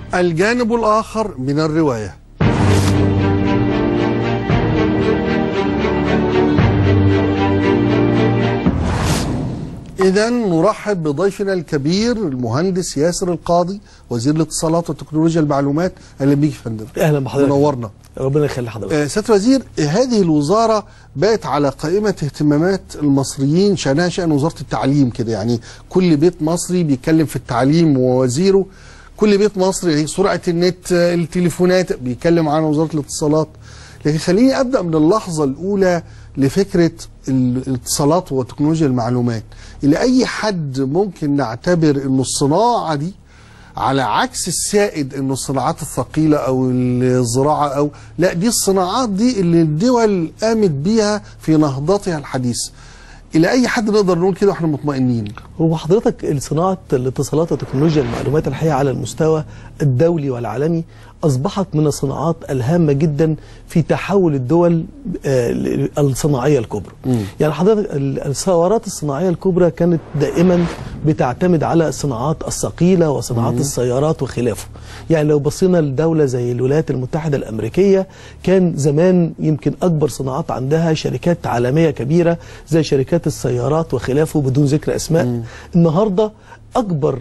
الجانب الآخر من الرواية إذا نرحب بضيفنا الكبير المهندس ياسر القاضي وزير الاتصالات وتكنولوجيا المعلومات أهلا بيك يا فندم اهلا بحضرتك منورنا ربنا يخلي حضرتك آه، سيادة الوزير هذه الوزارة بقت على قائمة اهتمامات المصريين شأنها شأن وزارة التعليم كده يعني كل بيت مصري بيتكلم في التعليم ووزيره كل بيت مصري سرعة النت آه، التليفونات بيتكلم عن وزارة الاتصالات لكن خليني أبدأ من اللحظة الأولى لفكرة الاتصالات وتكنولوجيا المعلومات إلى أي حد ممكن نعتبر أن الصناعة دي على عكس السائد انه الصناعات الثقيله او الزراعه او لا دي الصناعات دي اللي الدول قامت بيها في نهضتها الحديثه الى اي حد نقدر نقول كده واحنا مطمئنين هو حضرتك صناعه الاتصالات وتكنولوجيا المعلومات الحقيقه على المستوى الدولي والعالمي اصبحت من الصناعات الهامه جدا في تحول الدول آه، الصناعيه الكبرى. يعني حضرتك ال- الثورات الصناعيه الكبرى كانت دائما بتعتمد على الصناعات الثقيله وصناعات السيارات وخلافه. يعني لو بصينا لدوله زي الولايات المتحده الامريكيه كان زمان يمكن اكبر صناعات عندها شركات عالميه كبيره زي شركات السيارات وخلافه بدون ذكر اسماء. النهارده اكبر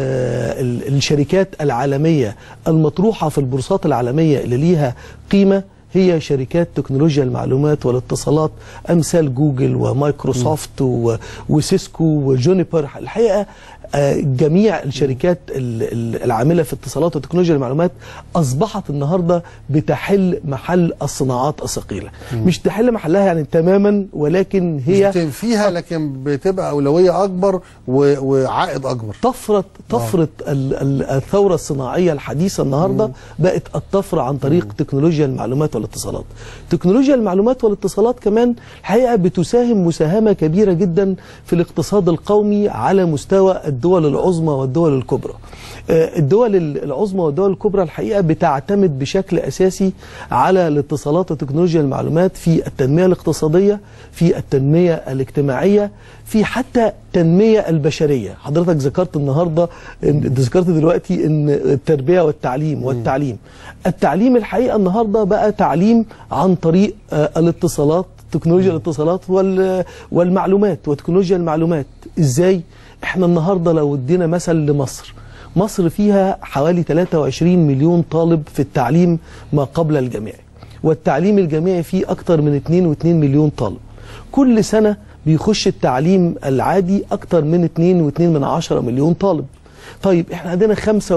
آه، ال- الشركات العالمية المطروحة في البورصات العالمية اللي ليها قيمة هي شركات تكنولوجيا المعلومات والاتصالات أمثال جوجل ومايكروسوفت و- وسيسكو وجونيبر الحقيقة آه، جميع الشركات ال- ال- العاملة في اتصالات وتكنولوجيا المعلومات أصبحت النهاردة بتحل محل الصناعات الثقيلة مش تحل محلها يعني تماما ولكن مش هي بتنفيها لكن بتبقى اولويه اكبر و- وعائد اكبر طفرة طفرة ال- ال- الثورة الصناعية الحديثة النهاردة بقت الطفرة عن طريق تكنولوجيا المعلومات والاتصالات تكنولوجيا المعلومات والاتصالات كمان الحقيقة بتساهم مساهمة كبيرة جدا في الاقتصاد القومي على مستوى الدول العظمى والدول الكبرى آه، الدول ال- العظمى والدول الكبرى الحقيقة بتعتمد بشكل أساسي على الاتصالات وتكنولوجيا المعلومات في التنمية الاقتصادية في التنمية الاجتماعية في حتى التنمية البشرية حضرتك ذكرت النهاردة إن- انت ذكرت دلوقتي ان التربية والتعليم والتعليم التعليم الحقيقة النهاردة بقى تعليم عن طريق آه، الاتصالات تكنولوجيا الاتصالات وال- والمعلومات وتكنولوجيا المعلومات ازاي احنا النهاردة لو ادينا مثل لمصر مصر فيها حوالي 23 مليون طالب في التعليم ما قبل الجامعي والتعليم الجامعي فيه أكتر من 2.2 مليون طالب كل سنة بيخش التعليم العادي أكتر من 2.2 من عشرة مليون طالب طيب احنا عندنا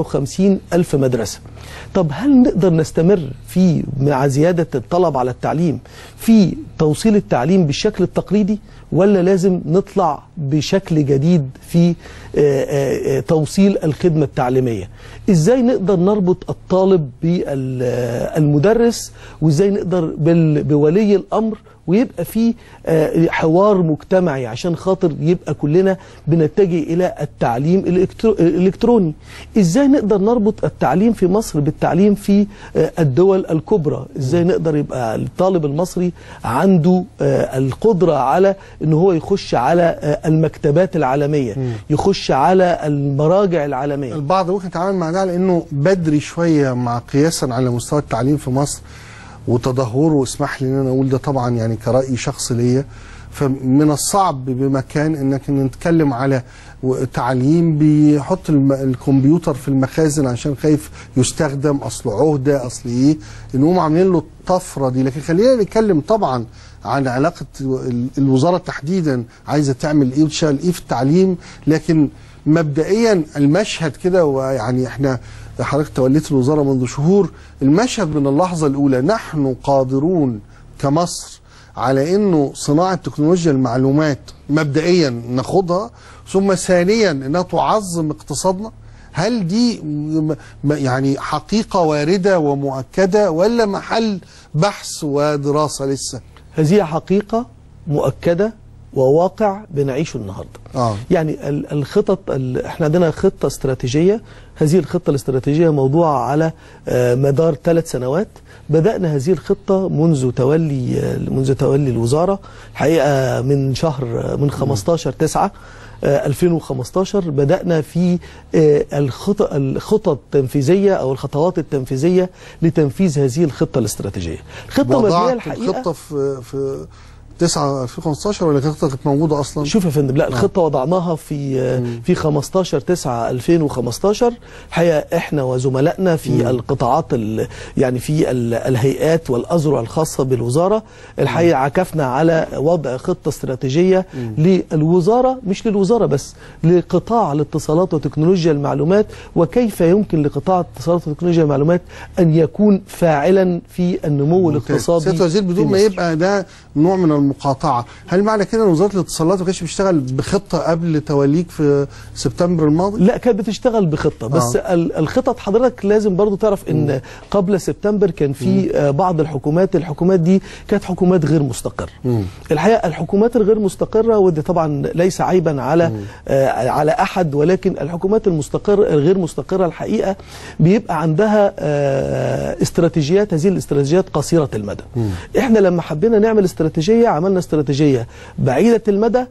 55 ألف مدرسة طب هل نقدر نستمر في مع زيادة الطلب على التعليم في توصيل التعليم بالشكل التقليدي ولا لازم نطلع بشكل جديد في آه، آه، آه، توصيل الخدمة التعليمية ازاي نقدر نربط الطالب بالمدرس وازاي نقدر بال- بولي الأمر ويبقى في آه، حوار مجتمعي عشان خاطر يبقى كلنا بنتجه الى التعليم الإلكترو- الالكتروني ازاي نقدر نربط التعليم في مصر بالتعليم في آه، الدول الكبرى ازاي نقدر يبقى الطالب المصري عنده آه، القدرة على ان هو يخش على آه، المكتبات العالمية يخش على المراجع العالمية البعض ممكن يتعامل مع ده لانه بدري شويه مع قياسا على مستوى التعليم في مصر وتدهوره اسمح لي ان انا اقول ده طبعا يعني كراي شخصي ليا فمن الصعب بمكان انك نتكلم على و- تعليم بيحط الم- الكمبيوتر في المخازن عشان خايف يستخدم اصل عهده اصل ايه انهم عاملين له الطفره دي لكن خلينا نتكلم طبعا عن علاقه ال- الوزاره تحديدا عايزه تعمل ايه وتشتغل ايه في التعليم لكن مبدئيا المشهد كده ويعني احنا حضرتك توليت الوزاره منذ شهور المشهد من اللحظه الاولى نحن قادرون كمصر على انه صناعه تكنولوجيا المعلومات مبدئيا ناخدها ثم ثانيا انها تعظم اقتصادنا هل دي م- م- يعني حقيقه وارده ومؤكده ولا محل بحث ودراسه لسه؟ هذه حقيقة مؤكدة وواقع بنعيشه النهارده اه يعني ال- الخطط ال- احنا عندنا خطة استراتيجية هذه الخطة الاستراتيجية موضوعة على آه، مدار ثلاث سنوات بدأنا هذه الخطة منذ تولي آه، منذ تولي الوزارة الحقيقة من شهر آه، من 15 9 آه، 2015 بدأنا في آه، الخطط الخطط التنفيذية أو الخطوات التنفيذية لتنفيذ هذه الخطة الاستراتيجية الخطة مبنية وضعت الحقيقة الخطه في في 9 2015 ولا الخطه كانت موجوده اصلا؟ شوف يا فندم لا الخطه وضعناها في في 15 9 2015 الحقيقه احنا وزملائنا في القطاعات ال- يعني في ال- الهيئات والاذرع الخاصه بالوزاره الحقيقه عكفنا على وضع خطه استراتيجيه للوزاره مش للوزاره بس لقطاع الاتصالات وتكنولوجيا المعلومات وكيف يمكن لقطاع الاتصالات وتكنولوجيا المعلومات ان يكون فاعلا في النمو الاقتصادي سياده الوزير في بدون ما مصر. يبقى ده نوع من المقاطعه، هل معنى كده ان وزاره الاتصالات ما كانتش بتشتغل بخطه قبل توليك في سبتمبر الماضي؟ لا كانت بتشتغل بخطه بس آه. آه. الخطط حضرتك لازم برضو تعرف ان قبل سبتمبر كان في آه، بعض الحكومات الحكومات دي كانت حكومات غير مستقره الحقيقه الحكومات الغير مستقره ودي طبعا ليس عيبا على آه على احد ولكن الحكومات المستقر الغير مستقره الحقيقه بيبقى عندها آه استراتيجيات هذه الاستراتيجيات قصيره المدى احنا لما حبينا نعمل استراتيجيه عملنا استراتيجيه بعيده المدى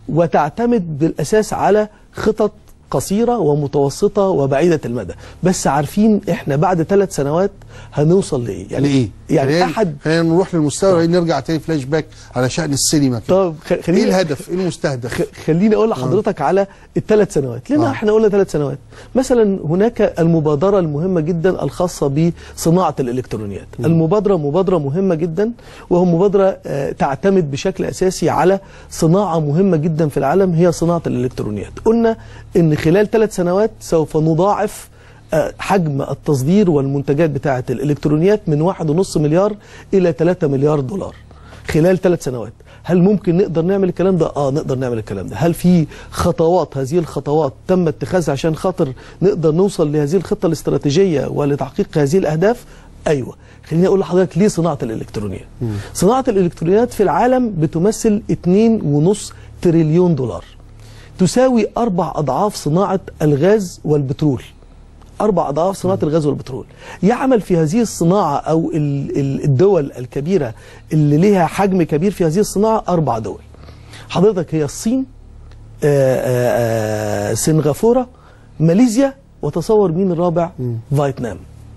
وتعتمد بالاساس على خطط قصيرة ومتوسطة وبعيدة المدى بس عارفين احنا بعد ثلاث سنوات هنوصل لإيه يعني ايه؟ يعني خلينا- أحد خلينا نروح للمستوى وبعدين نرجع تاني فلاش باك على شأن السينما كده. طب خ- ايه خليني الهدف؟ ايه المستهدف؟ خ- خليني اقول لحضرتك على الثلاث سنوات لان آه. احنا قلنا ثلاث سنوات مثلا هناك المبادره المهمه جدا الخاصه بصناعه الالكترونيات المبادره مبادره مهمه جدا وهو مبادره آه، تعتمد بشكل اساسي على صناعه مهمه جدا في العالم هي صناعه الالكترونيات قلنا ان خلال ثلاث سنوات سوف نضاعف آه، حجم التصدير والمنتجات بتاعه الالكترونيات من واحد ونص مليار الى 3 مليار دولار خلال ثلاث سنوات هل ممكن نقدر نعمل الكلام ده؟ اه نقدر نعمل الكلام ده، هل في خطوات هذه الخطوات تم اتخاذها عشان خاطر نقدر نوصل لهذه الخطه الاستراتيجيه ولتحقيق هذه الاهداف؟ ايوه، خليني اقول لحضرتك ليه صناعه الالكترونيات؟ صناعه الالكترونيات في العالم بتمثل 2.5 تريليون دولار. تساوي اربع اضعاف صناعه الغاز والبترول. أربع أضعاف صناعة الغاز والبترول يعمل في هذه الصناعة أو ال- ال- الدول الكبيرة اللي لها حجم كبير في هذه الصناعة أربع دول حضرتك هي الصين آه، آه، آه، سنغافورة ماليزيا وتصور مين الرابع فيتنام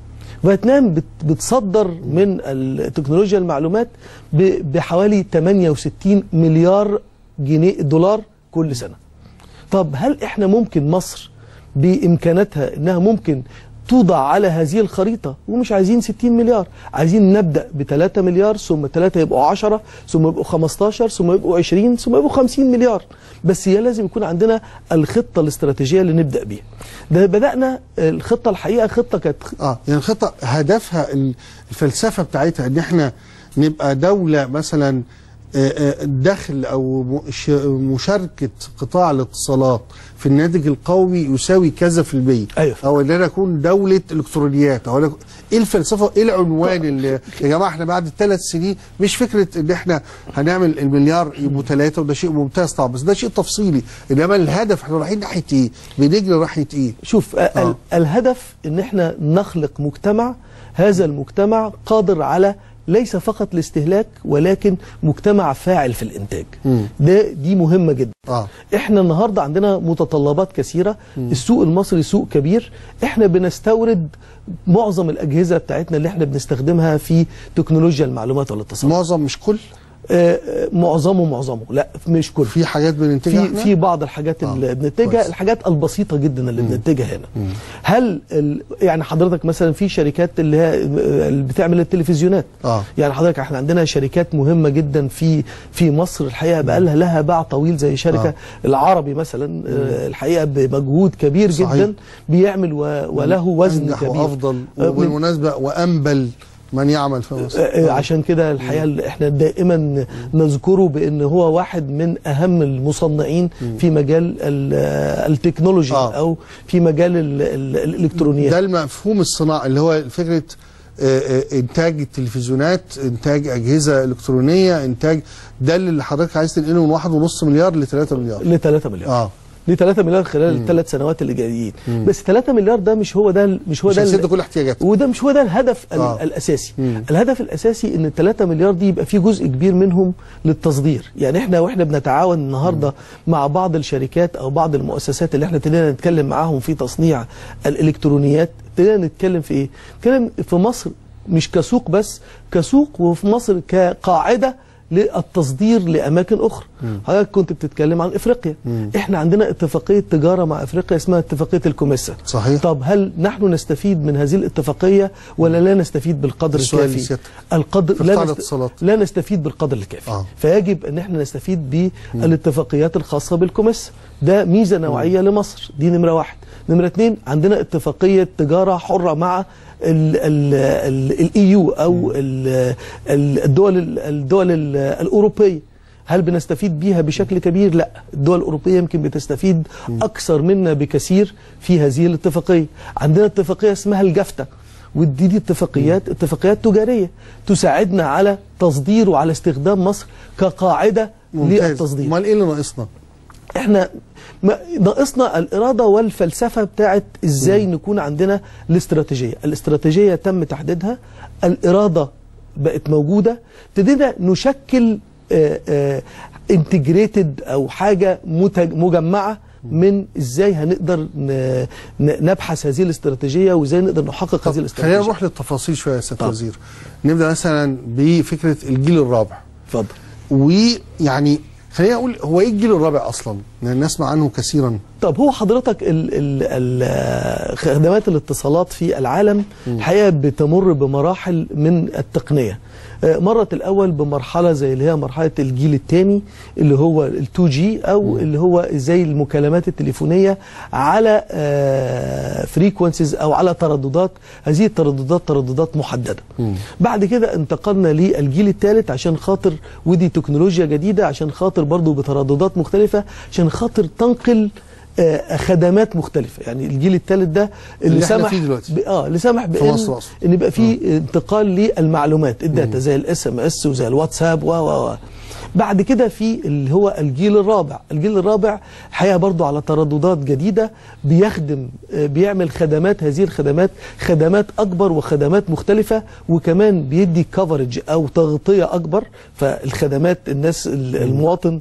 فيتنام بت- بتصدر من التكنولوجيا المعلومات ب- بحوالي 68 مليار جنيه دولار كل سنة طب هل احنا ممكن مصر بامكاناتها انها ممكن توضع على هذه الخريطة ومش عايزين 60 مليار عايزين نبدأ ب 3 مليار ثم 3 يبقوا 10 ثم يبقوا 15 ثم يبقوا 20 ثم يبقوا 50 مليار بس هي لازم يكون عندنا الخطة الاستراتيجية اللي نبدأ بيها ده بدأنا الخطة الحقيقة خطة كانت اه يعني الخطه هدفها ال- الفلسفه بتاعتها ان احنا نبقى دوله مثلا آه، آه، دخل او م- ش- مشاركه قطاع الاتصالات في الناتج القومي يساوي كذا في المية أيوة. او ان انا اكون دوله الكترونيات او أنا- ايه الفلسفه ايه العنوان اللي يا جماعه احنا بعد ثلاث سنين مش فكره ان احنا هنعمل المليار يبقوا ثلاثه وده شيء ممتاز طبعا بس ده شيء تفصيلي انما الهدف احنا رايحين ناحيه ايه؟ بنجري ناحيه ايه؟ شوف آه. آه. الهدف ان احنا نخلق مجتمع هذا المجتمع قادر على ليس فقط الاستهلاك ولكن مجتمع فاعل في الانتاج مم. ده دي مهمه جدا اه احنا النهارده عندنا متطلبات كثيره السوق المصري سوق كبير احنا بنستورد معظم الاجهزه بتاعتنا اللي احنا بنستخدمها في تكنولوجيا المعلومات والاتصالات معظم مش كل آه، آه، معظمه معظمه لا مش كل في حاجات بننتجها في احنا؟ في بعض الحاجات اللي آه، بننتجها كويس. الحاجات البسيطه جدا اللي بننتجها هنا هل ال يعني حضرتك مثلا في شركات اللي هي اللي بتعمل التلفزيونات آه. يعني حضرتك احنا عندنا شركات مهمه جدا في في مصر الحقيقه بقى لها لها باع طويل زي شركه آه. العربي مثلا آه، الحقيقه بمجهود كبير صحيح. جدا بيعمل و- وله وزن أنجح كبير وافضل آه، من- وبالمناسبه وانبل من يعمل في مصر آه، عشان كده الحقيقه اللي احنا دائما نذكره بان هو واحد من اهم المصنعين في مجال ال- آه، التكنولوجي آه. او في مجال ال- ال- الالكترونيات ده المفهوم الصناعي اللي هو فكره آه، آه، انتاج التلفزيونات انتاج اجهزه الكترونيه انتاج ده اللي حضرتك عايز تنقله من واحد ونص مليار ل 3 مليار ل 3 مليار اه ل 3 مليار خلال الثلاث سنوات اللي جايين بس 3 مليار ده مش هو ده مش هو مش ده هيسد ال- كل احتياجاته وده مش هو ده الهدف ال- آه. الاساسي مم. الهدف الاساسي ان ال 3 مليار دي يبقى فيه جزء كبير منهم للتصدير يعني احنا واحنا بنتعاون النهارده مع بعض الشركات او بعض المؤسسات اللي احنا ابتدينا نتكلم معاهم في تصنيع الالكترونيات ابتدينا نتكلم في ايه نتكلم في مصر مش كسوق بس كسوق وفي مصر كقاعده للتصدير لاماكن اخرى حضرتك كنت بتتكلم عن افريقيا احنا عندنا اتفاقيه تجاره مع افريقيا اسمها اتفاقيه الكوميسا صحيح. طب هل نحن نستفيد من هذه الاتفاقيه ولا لا نستفيد بالقدر السؤال الكافي لسيادتك. القدر في لا, قطاع نست... الاتصالات. لا نستفيد بالقدر الكافي آه. فيجب ان احنا نستفيد بالاتفاقيات الخاصه بالكوميسا ده ميزه نوعيه لمصر دي نمره واحد نمره اتنين عندنا اتفاقيه تجاره حره مع الاي يو او ال- ال- الدول ال- الدول ال- الاوروبيه هل بنستفيد بيها بشكل كبير؟ لا، الدول الأوروبية يمكن بتستفيد أكثر منا بكثير في هذه الاتفاقية. عندنا اتفاقية اسمها الجافتا ودي دي اتفاقيات اتفاقيات تجارية تساعدنا على تصدير وعلى استخدام مصر كقاعدة ممتاز للتصدير. امال ايه اللي ناقصنا احنا ما- ناقصنا الإرادة والفلسفة بتاعت ازاي نكون عندنا الاستراتيجية الاستراتيجية تم تحديدها الإرادة بقت موجودة ابتدينا نشكل انتجريتد او حاجة متج- مجمعة من ازاي هنقدر ن- ن- نبحث هذه الاستراتيجية وازاي نقدر نحقق هذه طب خلينا الاستراتيجية نروح للتفاصيل شويه يا سياده طب. الوزير نبدا مثلا بفكره الجيل الرابع اتفضل ويعني خلينا اقول هو ايه الجيل الرابع اصلا؟ لان نسمع عنه كثيرا طب هو حضرتك ال ال ال خدمات الاتصالات في العالم الحقيقه بتمر بمراحل من التقنيه آه، مرت الاول بمرحله زي اللي هي مرحله الجيل الثاني اللي هو ال 2 جي او اللي هو زي المكالمات التليفونيه على فريكونسيز او على ترددات هذه الترددات ترددات محدده بعد كده انتقلنا للجيل الثالث عشان خاطر ودي تكنولوجيا جديده عشان خاطر برضو بترددات مختلفه عشان خاطر تنقل آه، خدمات مختلفه يعني الجيل الثالث ده اللي, اللي احنا سمح فيه دلوقتي. ب- اه اللي سمح بان مصر أقصد. ان يبقى في انتقال للمعلومات الداتا زي الاس ام اس وزي الواتساب و و و بعد كده في اللي هو الجيل الرابع الجيل الرابع حقيقه برضو على ترددات جديده بيخدم آه، بيعمل خدمات هذه الخدمات خدمات اكبر وخدمات مختلفه وكمان بيدي كفرج او تغطيه اكبر فالخدمات الناس ال- المواطن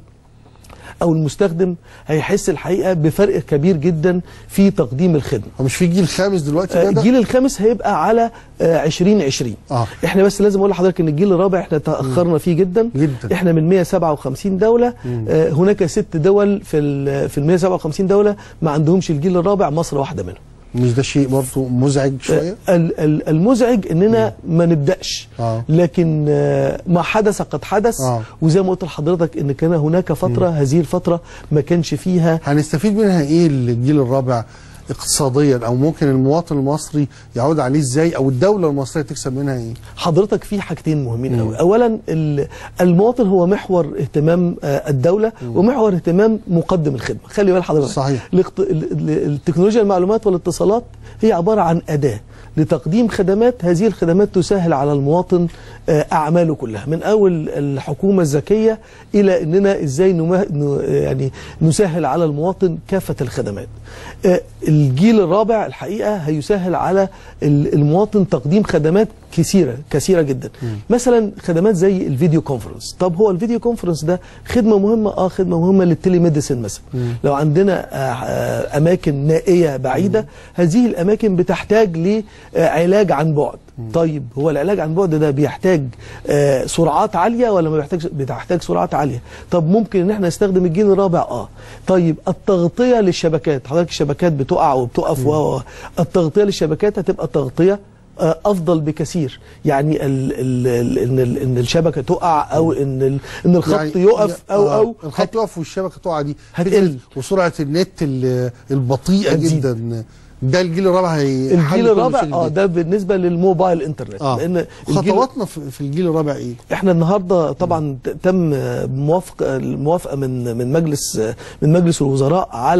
او المستخدم هيحس الحقيقه بفرق كبير جدا في تقديم الخدمه هو مش في جيل خامس دلوقتي آه، بدا؟ الجيل الخامس هيبقى على آه، 2020 آه. احنا بس لازم اقول لحضرتك ان الجيل الرابع احنا تاخرنا فيه جدا جدا. احنا من 157 دوله آه، هناك ست دول في ال في ال 157 دوله ما عندهمش الجيل الرابع مصر واحده منهم مش ده شيء برضه مزعج شويه؟ ال- ال- المزعج اننا ما نبداش آه. لكن آه، ما حدث قد حدث آه. وزي ما قلت لحضرتك ان كان هناك فتره هذه الفتره ما كانش فيها هنستفيد منها ايه الجيل الرابع اقتصاديا او ممكن المواطن المصري يعود عليه ازاي او الدوله المصريه تكسب منها ايه؟ حضرتك في حاجتين مهمين قوي اولا ال- المواطن هو محور اهتمام آه، الدوله ومحور اهتمام مقدم الخدمه خلي بال حضرتك صحيح. الاقت- ال- ال- التكنولوجيا المعلومات والاتصالات هي عباره عن اداه لتقديم خدمات هذه الخدمات تسهل على المواطن آه، اعماله كلها من اول الحكومه الذكيه الى اننا ازاي نمه... ن- يعني نسهل على المواطن كافه الخدمات آه، الجيل الرابع الحقيقه هيسهل على ال- المواطن تقديم خدمات كثيره كثيره جدا مثلا خدمات زي الفيديو كونفرنس طب هو الفيديو كونفرنس ده خدمه مهمه اه خدمه مهمه للتليميديسين مثلا لو عندنا آه، آه، اماكن نائيه بعيده هذه الاماكن بتحتاج لعلاج عن بعد طيب هو العلاج عن بعد ده بيحتاج آه، سرعات عاليه ولا ما بيحتاج بتحتاج سرعات عاليه طب ممكن ان احنا نستخدم الجيل الرابع اه طيب التغطيه للشبكات حضرتك الشبكات بتقع وبتقف و و- التغطيه للشبكات هتبقى تغطيه آه، افضل بكثير يعني ال ال ال ان ال ان الشبكه تقع او ان ال ان الخط يقف او آه، او الخط يقف والشبكه تقع دي هتقل. فكرة وسرعه النت ال- البطيئه هتزيد. جدا ده الجيل الرابع هي الجيل الرابع اه ده بالنسبه للموبايل انترنت اه لان الجيل خطواتنا في في الجيل الرابع ايه؟ احنا النهارده طبعا ت- تم موافقه الموافقه من من مجلس من مجلس الوزراء على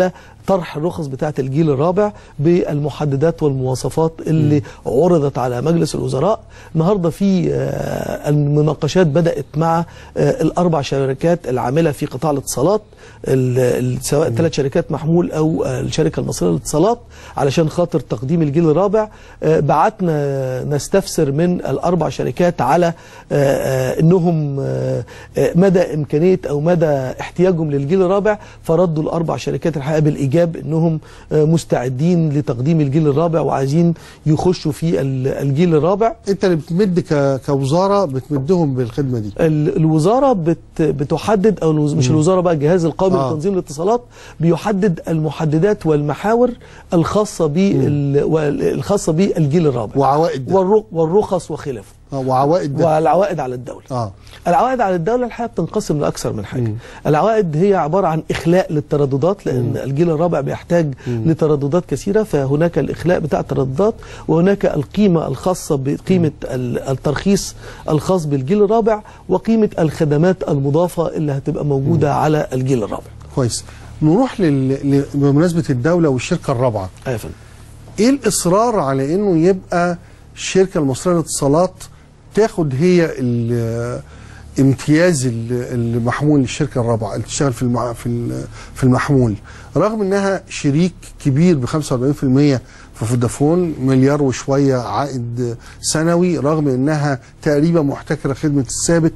طرح الرخص بتاعه الجيل الرابع بالمحددات والمواصفات اللي عرضت على مجلس الوزراء النهارده في آه، المناقشات بدات مع آه، الاربع شركات العامله في قطاع الاتصالات ال- ال- سواء ثلاث شركات محمول او آه، الشركه المصريه للاتصالات علشان خاطر تقديم الجيل الرابع آه، بعتنا نستفسر من الاربع شركات على آه، آه، انهم آه، آه، مدى امكانيه او مدى احتياجهم للجيل الرابع فردوا الاربع شركات الحقيقه بالايجاب انهم آه، مستعدين لتقديم الجيل الرابع وعايزين يخشوا في ال- الجيل الرابع انت اللي بتمد ك- كوزاره بتمدهم بالخدمه دي ال- الوزاره بت بتحدد او الوز- مش الوزاره بقى الجهاز القومي آه. لتنظيم الاتصالات بيحدد المحددات والمحاور الخاصه بال وال- الخاصه بالجيل الرابع وعوائد ده. والر- والرخص وخلافه آه، وعوائد ده. والعوائد على الدوله اه العوائد على الدولة الحقيقة بتنقسم لأكثر من حاجة العوائد هي عبارة عن إخلاء للترددات لأن الجيل الرابع بيحتاج لترددات كثيرة فهناك الإخلاء بتاع الترددات وهناك القيمة الخاصة بقيمة ال- الترخيص الخاص بالجيل الرابع وقيمة الخدمات المضافة اللي هتبقى موجودة على الجيل الرابع كويس نروح لل... ل... بمناسبه الدوله والشركه الرابعه أيوة يا فندم. ايه الاصرار على انه يبقى الشركه المصريه للاتصالات تاخد هي ال- امتياز ال- المحمول للشركه الرابعه اللي تشتغل في المع... في ال- في المحمول رغم انها شريك كبير ب 45% في فودافون مليار وشويه عائد سنوي رغم انها تقريبا محتكره خدمه الثابت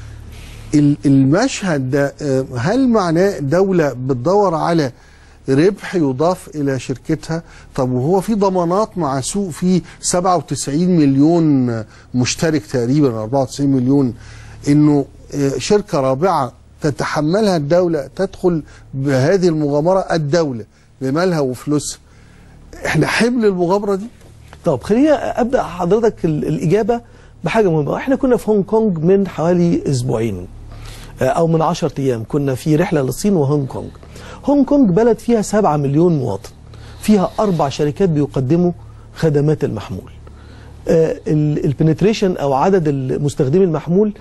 ال- المشهد ده آه، هل معناه دولة بتدور على ربح يضاف إلى شركتها طب وهو في ضمانات مع سوق فيه 97 مليون مشترك تقريبا 94 مليون إنه آه، شركة رابعة تتحملها الدولة تدخل بهذه المغامرة الدولة بمالها وفلوسها احنا حمل المغامرة دي طب خلينا ابدا حضرتك ال- الاجابه بحاجه مهمه احنا كنا في هونج كونج من حوالي اسبوعين آه، او من 10 ايام كنا في رحله للصين وهونج كونج هونج كونج بلد فيها 7 مليون مواطن فيها اربع شركات بيقدموا خدمات المحمول البنتريشن او عدد المستخدمي المحمول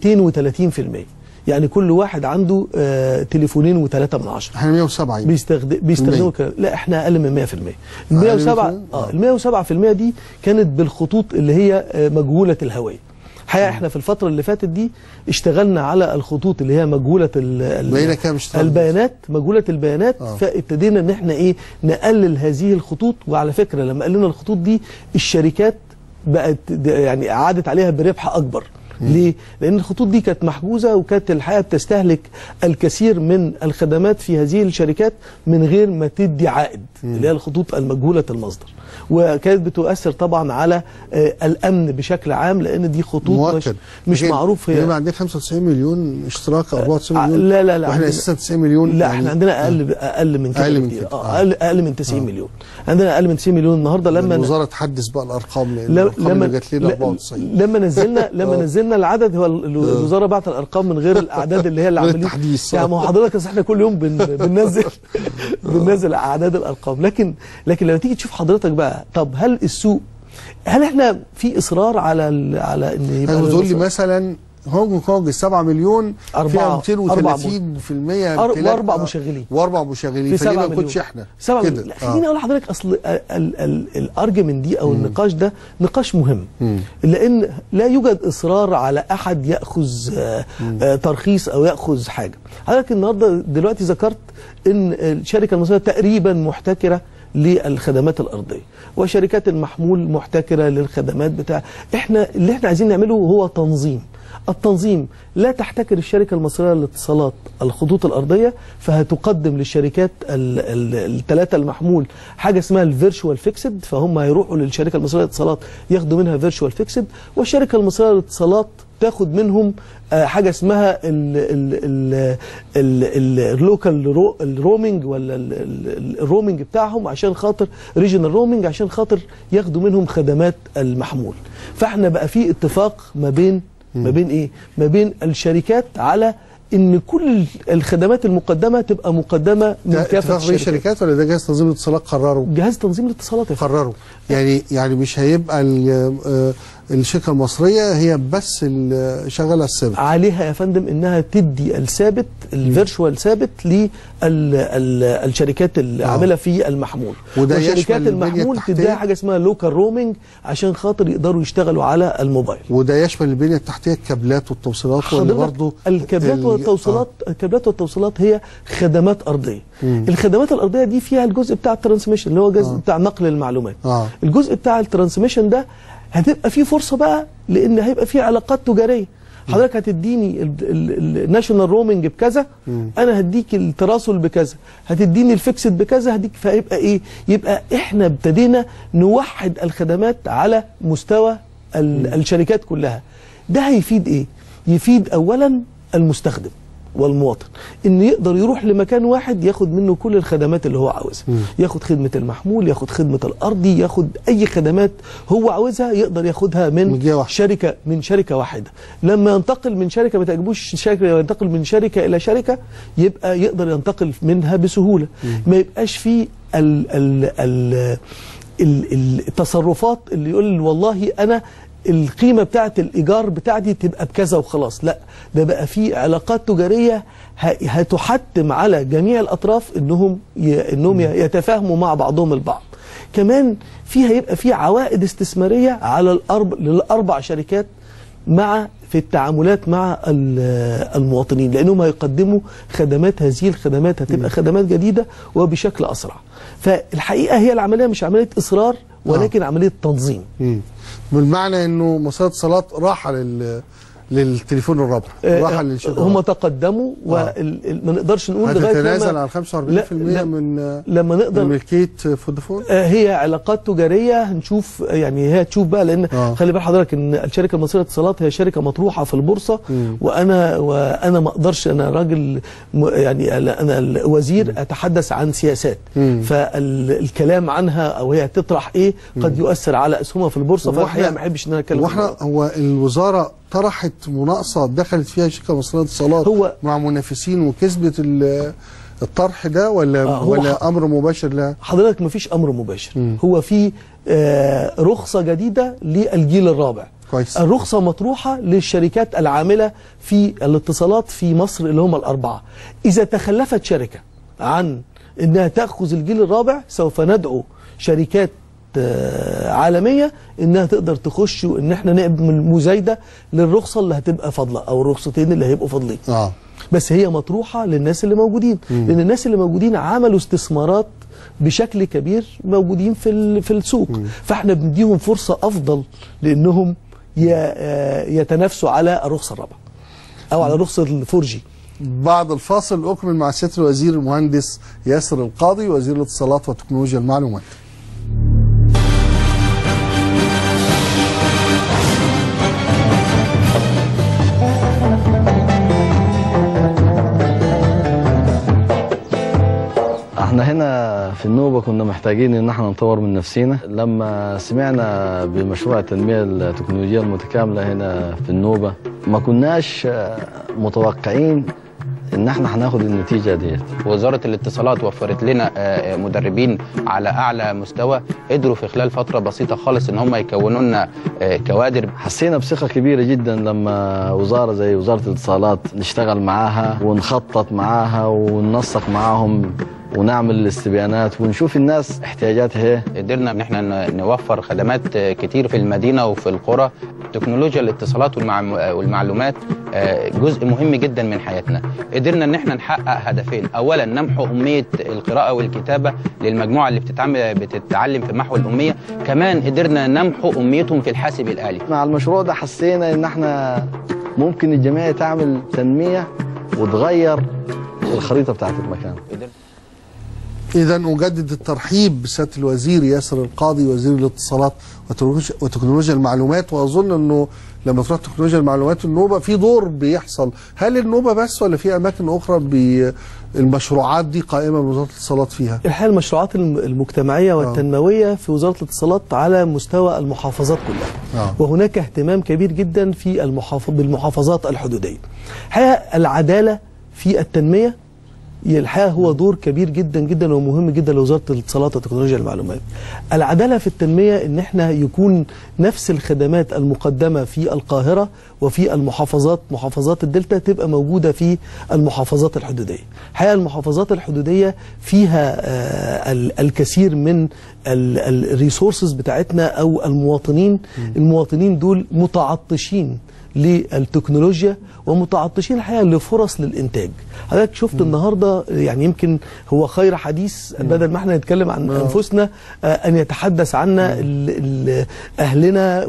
230% يعني كل واحد عنده آه، تليفونين وثلاثة من عشرة احنا 107 يمكن. بيستخدم بيستخدموا المية. الكلام لا احنا اقل من 100% ال أقل من 107 100%؟ اه ال 107% دي كانت بالخطوط اللي هي آه، مجهوله الهويه الحقيقه احنا في الفتره اللي فاتت دي اشتغلنا على الخطوط اللي هي مجهوله ال- ال- بقينا كام اشتغلنا؟ البيانات مجهوله البيانات آه. فابتدينا ان احنا ايه نقلل هذه الخطوط وعلى فكره لما قللنا الخطوط دي الشركات بقت د- يعني عادت عليها بربح اكبر ليه؟ لأن الخطوط دي كانت محجوزة وكانت الحقيقة بتستهلك الكثير من الخدمات في هذه الشركات من غير ما تدي عائد اللي هي الخطوط المجهولة المصدر وكانت بتؤثر طبعا على آه، الأمن بشكل عام لأن دي خطوط مش, مؤكد مش لكن معروف هي هي عندنا 95 مليون اشتراك أو 94 آه، مليون لا لا لا واحنا عندنا- اساسا 90 مليون لا يعني- احنا عندنا اقل اقل من كده أقل من بكتير. كده. اه آه. اقل اقل من 90 مليون عندنا اقل من 90 مليون النهارده لما الوزاره تحدث بقى الارقام لان لما الارقام اللي جات لنا لا- 94 لما نزلنا لما آه. نزلنا العدد هو ال- الوزاره بعت الارقام من غير الاعداد اللي هي اللي من عمالين التحديث. يعني ما هو حضرتك أصل احنا كل يوم بن بننزل بننزل اعداد الارقام لكن لكن لما تيجي تشوف حضرتك بقى طب هل السوق هل احنا في اصرار على ال- على ان يبقى يعني تقول لي الوزارة- مثلا هونج كونج 7 مليون أربعة- فيها أربعة 230 في المية أر- امتلاك. وأربع آه، مشغلين. واربع مشغلين في فليه 7 ما مليون نكونش احنا 7 كده مليون لا خليني اقول لحضرتك اصل الارجمنت دي او النقاش ده نقاش مهم لان لا يوجد اصرار على احد ياخذ آه، آه، ترخيص او ياخذ حاجه حضرتك النهارده دلوقتي ذكرت ان الشركه المصريه تقريبا محتكره للخدمات الارضيه وشركات المحمول محتكره للخدمات بتاع احنا اللي احنا عايزين نعمله هو تنظيم التنظيم لا تحتكر الشركة المصرية للاتصالات الخطوط الأرضية فهتقدم للشركات الثلاثة المحمول حاجة اسمها الفيرشوال فيكسد فهم هيروحوا للشركة المصرية للاتصالات ياخدوا منها فيرشوال فيكسد والشركة المصرية للاتصالات تاخد منهم آه، حاجه اسمها اللوكال الرومنج ولا ال- ال- الرومنج بتاعهم عشان خاطر ريجنال رومنج عشان خاطر ياخدوا منهم خدمات المحمول فاحنا بقى في اتفاق ما بين ما بين ايه ما بين الشركات على ان كل الخدمات المقدمه تبقى مقدمه من ده كافه اتفاق بين الشركات الشركات ولا ده جهاز تنظيم الاتصالات قرروا جهاز تنظيم الاتصالات يا فندم. قرروا يعني يعني مش هيبقى ال- آه، الشركه المصريه هي بس اللي شغاله السبت عليها يا فندم انها تدي الثابت الفيرشوال ثابت للشركات العامله في المحمول وده يشمل وشركات البنية المحمول التحتية؟ تديها حاجه اسمها لوكال رومينج عشان خاطر يقدروا يشتغلوا على الموبايل وده يشمل البنيه التحتيه الكابلات والتوصيلات ولا حضرتك برضه الكابلات ال- والتوصيلات الكابلات والتوصيلات هي خدمات ارضيه الخدمات الارضيه دي فيها الجزء بتاع الترانسميشن اللي هو الجزء آه. بتاع نقل المعلومات آه. الجزء بتاع الترانسميشن ده هتبقى فيه فرصه بقى لان هيبقى فيه علاقات تجاريه حضرتك هتديني الناشونال رومينج بكذا انا هديك التراسل بكذا هتديني الفيكسد بكذا هديك فيبقى ايه يبقى احنا ابتدينا نوحد الخدمات على مستوى ال- الشركات كلها ده هيفيد ايه يفيد اولا المستخدم والمواطن ان يقدر يروح لمكان واحد ياخد منه كل الخدمات اللي هو عاوزها ياخد خدمه المحمول ياخد خدمه الارضي ياخد اي خدمات هو عاوزها يقدر ياخدها من من جهة واحدة. شركه من شركه واحده لما ينتقل من شركه ما تعجبوش شركه ينتقل من شركه الى شركه يبقى يقدر ينتقل منها بسهوله ما يبقاش فيه ال ال ال ال- التصرفات اللي يقول والله انا القيمه بتاعت الايجار بتاعتي تبقى بكذا وخلاص لا ده بقى في علاقات تجاريه ه- هتحتم على جميع الاطراف انهم ي- انهم يتفاهموا مع بعضهم البعض كمان في هيبقى في عوائد استثماريه على الاربع للاربع شركات مع في التعاملات مع ال- المواطنين لانهم هيقدموا خدمات هذه الخدمات هتبقى خدمات جديده وبشكل اسرع فالحقيقه هي العمليه مش عمليه اصرار ولكن عمليه تنظيم مم. بالمعنى انه مصادر اتصالات راحه لل للتليفون الرابع آه، راحه للشركه هم الرابعة. تقدموا وما نقدرش نقول لغايه هتتنازل لما عن 45% لا، لا، من لما من نقدر ملكيه فودافون آه، هي علاقات تجاريه هنشوف يعني هي تشوف بقى لان آه. خلي بال حضرتك ان الشركه المصريه للاتصالات هي شركه مطروحه في البورصه مم. وانا وانا ما اقدرش انا راجل م- يعني انا الوزير اتحدث عن سياسات مم. فالكلام عنها او هي تطرح ايه قد يؤثر على اسهمها في البورصه وإحنا- فالحقيقه ما احبش ان انا اتكلم في واحنا الموضوع. هو الوزاره طرحت مناقصه دخلت فيها شركه مصريه للاتصالات هو- مع منافسين وكسبت ال- الطرح ده ولا آه، هو ولا ح- امر مباشر لها؟ حضرتك ما فيش امر مباشر مم. هو في آه، رخصه جديده للجيل الرابع كويس الرخصة مطروحة للشركات العاملة في الاتصالات في مصر اللي هم الأربعة إذا تخلفت شركة عن أنها تأخذ الجيل الرابع سوف ندعو شركات آه، عالمية انها تقدر تخش وان احنا نعمل مزايده للرخصه اللي هتبقى فاضله او الرخصتين اللي هيبقوا فاضلين اه بس هي مطروحه للناس اللي موجودين لان الناس اللي موجودين عملوا استثمارات بشكل كبير موجودين في ال- في السوق فاحنا بنديهم فرصه افضل لانهم ي- آه، يتنافسوا على الرخصه الرابعه او على رخصه الفورجي بعد الفاصل اكمل مع سياده الوزير المهندس ياسر القاضي وزير الاتصالات وتكنولوجيا المعلومات احنا هنا في النوبة كنا محتاجين ان احنا نطور من نفسينا لما سمعنا بمشروع التنمية التكنولوجية المتكاملة هنا في النوبة ما كناش آه، متوقعين ان احنا هناخد النتيجة ديت وزارة الاتصالات وفرت لنا آه، مدربين على أعلى مستوى قدروا في خلال فترة بسيطة خالص إن هم يكونوا لنا آه، كوادر حسينا بثقة كبيرة جدا لما وزارة زي وزارة الاتصالات نشتغل معاها ونخطط معاها وننسق معاهم ونعمل الاستبيانات ونشوف الناس احتياجاتها ايه قدرنا ان احنا ن- نوفر خدمات آه، كتير في المدينه وفي القرى تكنولوجيا الاتصالات والمعم- آه، والمعلومات آه، جزء مهم جدا من حياتنا قدرنا ان احنا نحقق هدفين اولا نمحو اميه القراءه والكتابه للمجموعه اللي بتتعامل بتتعلم في محو الاميه كمان قدرنا نمحو اميتهم في الحاسب الالي مع المشروع ده حسينا ان احنا ممكن الجمعية تعمل تنمية وتغير الخريطة بتاعت المكان قدرنا اذا اجدد الترحيب بسياده الوزير ياسر القاضي وزير الاتصالات وتكنولوجيا- وتكنولوجيا المعلومات واظن انه لما تروح تكنولوجيا المعلومات النوبه في دور بيحصل هل النوبه بس ولا في اماكن اخرى بي- المشروعات دي قائمه بوزاره الاتصالات فيها؟ الحقيقه المشروعات الم- المجتمعيه والتنمويه في وزاره الاتصالات على مستوى المحافظات كلها آه. وهناك اهتمام كبير جدا في المحافظ بالمحافظات الحدوديه الحقيقه العداله في التنميه الحقيقه هو دور كبير جدا جدا ومهم جدا لوزاره الاتصالات وتكنولوجيا المعلومات. العداله في التنميه ان احنا يكون نفس الخدمات المقدمه في القاهره وفي المحافظات محافظات الدلتا تبقى موجوده في المحافظات الحدوديه. الحقيقه المحافظات الحدوديه فيها آه، ال- الكثير من الريسورسز بتاعتنا او المواطنين المواطنين دول متعطشين للتكنولوجيا ومتعطشين الحقيقه لفرص للانتاج حضرتك شفت النهارده يعني يمكن هو خير حديث بدل ما احنا نتكلم عن آه. انفسنا آه، ان يتحدث عنا ال- ال- اهلنا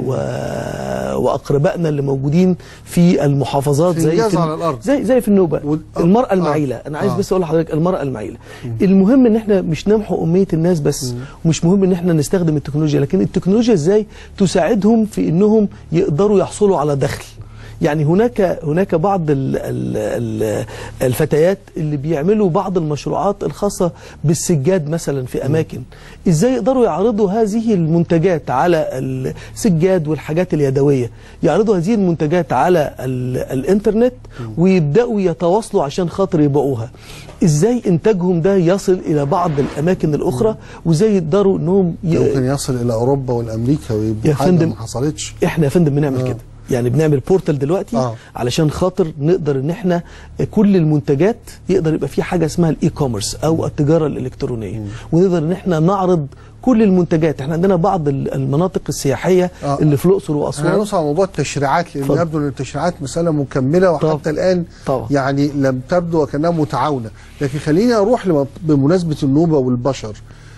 و- واقربائنا اللي موجودين في المحافظات في زي إنجاز في على الأرض. زي زي في النوبه و- آه. المراه آه. المعيله انا عايز آه. بس اقول لحضرتك المراه المعيله المهم ان احنا مش نمحو اميه الناس بس ومش مهم ان احنا نستخدم التكنولوجيا لكن التكنولوجيا ازاي تساعدهم في انهم يقدروا يحصلوا على دخل يعني هناك هناك بعض ال ال ال الفتيات اللي بيعملوا بعض المشروعات الخاصه بالسجاد مثلا في اماكن ازاي يقدروا يعرضوا هذه المنتجات على السجاد والحاجات اليدويه يعرضوا هذه المنتجات على ال الانترنت ويبداوا يتواصلوا عشان خاطر يبيعوها ازاي انتاجهم ده يصل الى بعض الاماكن الاخرى وازاي يقدروا انهم ي... ممكن يصل الى اوروبا والامريكا ويبقى يا حاجه فندم. ما حصلتش احنا يا فندم بنعمل آه. كده يعني بنعمل بورتال دلوقتي آه. علشان خاطر نقدر ان احنا كل المنتجات يقدر يبقى في حاجه اسمها الاي كوميرس او التجاره الالكترونيه ونقدر ان احنا نعرض كل المنتجات احنا عندنا بعض ال- المناطق السياحيه آه. اللي في الاقصر احنا واسوان هنوصل على موضوع التشريعات لان اتفضل. يبدو ان التشريعات مساله مكمله وحتى طبعا. الان طبعا. يعني لم تبدو وكانها متعاونه لكن خليني اروح لم- بمناسبه النوبه والبشر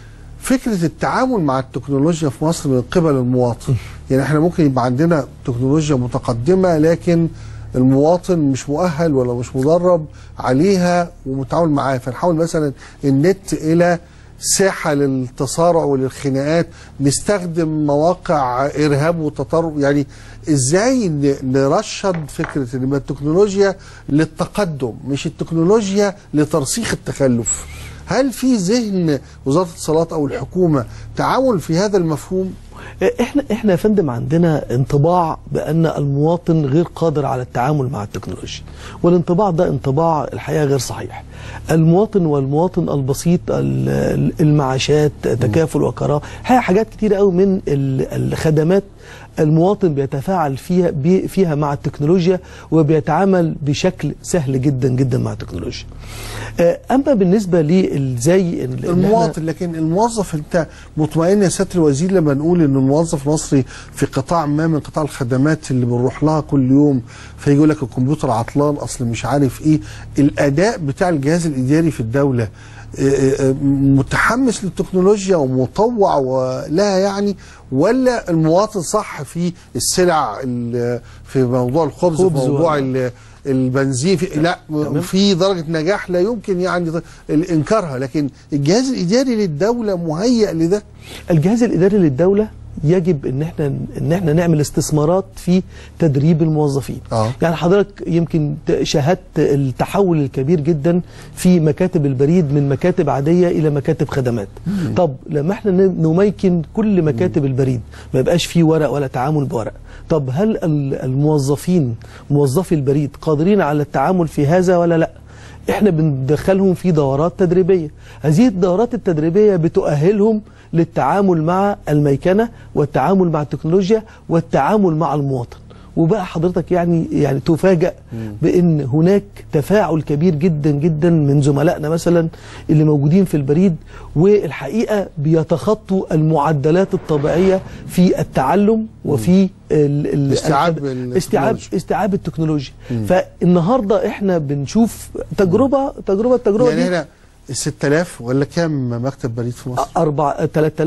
فكره التعامل مع التكنولوجيا في مصر من قبل المواطن يعني احنا ممكن يبقى عندنا تكنولوجيا متقدمه لكن المواطن مش مؤهل ولا مش مدرب عليها ومتعامل معاها فنحاول مثلا النت الى ساحه للتصارع وللخناقات نستخدم مواقع ارهاب وتطرف يعني ازاي ن- نرشد فكره ان يبقى التكنولوجيا للتقدم مش التكنولوجيا لترسيخ التخلف هل في ذهن وزاره الاتصالات او الحكومه تعاون في هذا المفهوم احنا احنا يا فندم عندنا انطباع بان المواطن غير قادر على التعامل مع التكنولوجيا والانطباع ده انطباع الحقيقه غير صحيح المواطن والمواطن البسيط ال- ال- المعاشات تكافل وكرامه الحقيقه حاجات كتيره قوي من ال- الخدمات المواطن بيتفاعل فيها بي- فيها مع التكنولوجيا وبيتعامل بشكل سهل جدا جدا مع التكنولوجيا آه، اما بالنسبه لزي المواطن لكن الموظف انت مطمئن يا سياده الوزير لما نقول ان الموظف المصري في قطاع ما من قطاع الخدمات اللي بنروح لها كل يوم فيجي يقول لك الكمبيوتر عطلان اصل مش عارف ايه الاداء بتاع الجهاز الاداري في الدوله آه، آه، متحمس للتكنولوجيا ومطوع ولها يعني ولا المواطن صح في السلع ال- في موضوع الخبز في خبز موضوع و- ال- البنزين في لا في درجه نجاح لا يمكن يعني انكارها لكن الجهاز الاداري للدوله مهيئ لده الجهاز الاداري للدوله يجب ان احنا ان احنا نعمل استثمارات في تدريب الموظفين آه. يعني حضرتك يمكن ت- شاهدت التحول الكبير جدا في مكاتب البريد من مكاتب عاديه الى مكاتب خدمات طب لما احنا ن- نميكن كل مكاتب البريد ما يبقاش فيه ورق ولا تعامل بورق طب هل ال- الموظفين موظفي البريد قادرين على التعامل في هذا ولا لا احنا بندخلهم في دورات تدريبيه هذه الدورات التدريبيه بتؤهلهم للتعامل مع الميكنه والتعامل مع التكنولوجيا والتعامل مع المواطن وبقى حضرتك يعني يعني تفاجأ بان هناك تفاعل كبير جدا جدا من زملائنا مثلا اللي موجودين في البريد والحقيقه بيتخطوا المعدلات الطبيعيه في التعلم وفي ال- ال- استيعاب استيعاب التكنولوجيا. استيعاب التكنولوجيا فالنهارده احنا بنشوف تجربه تجربه التجربه يعني دي هنا ال 6000 ولا كام مكتب بريد في مصر؟ أربع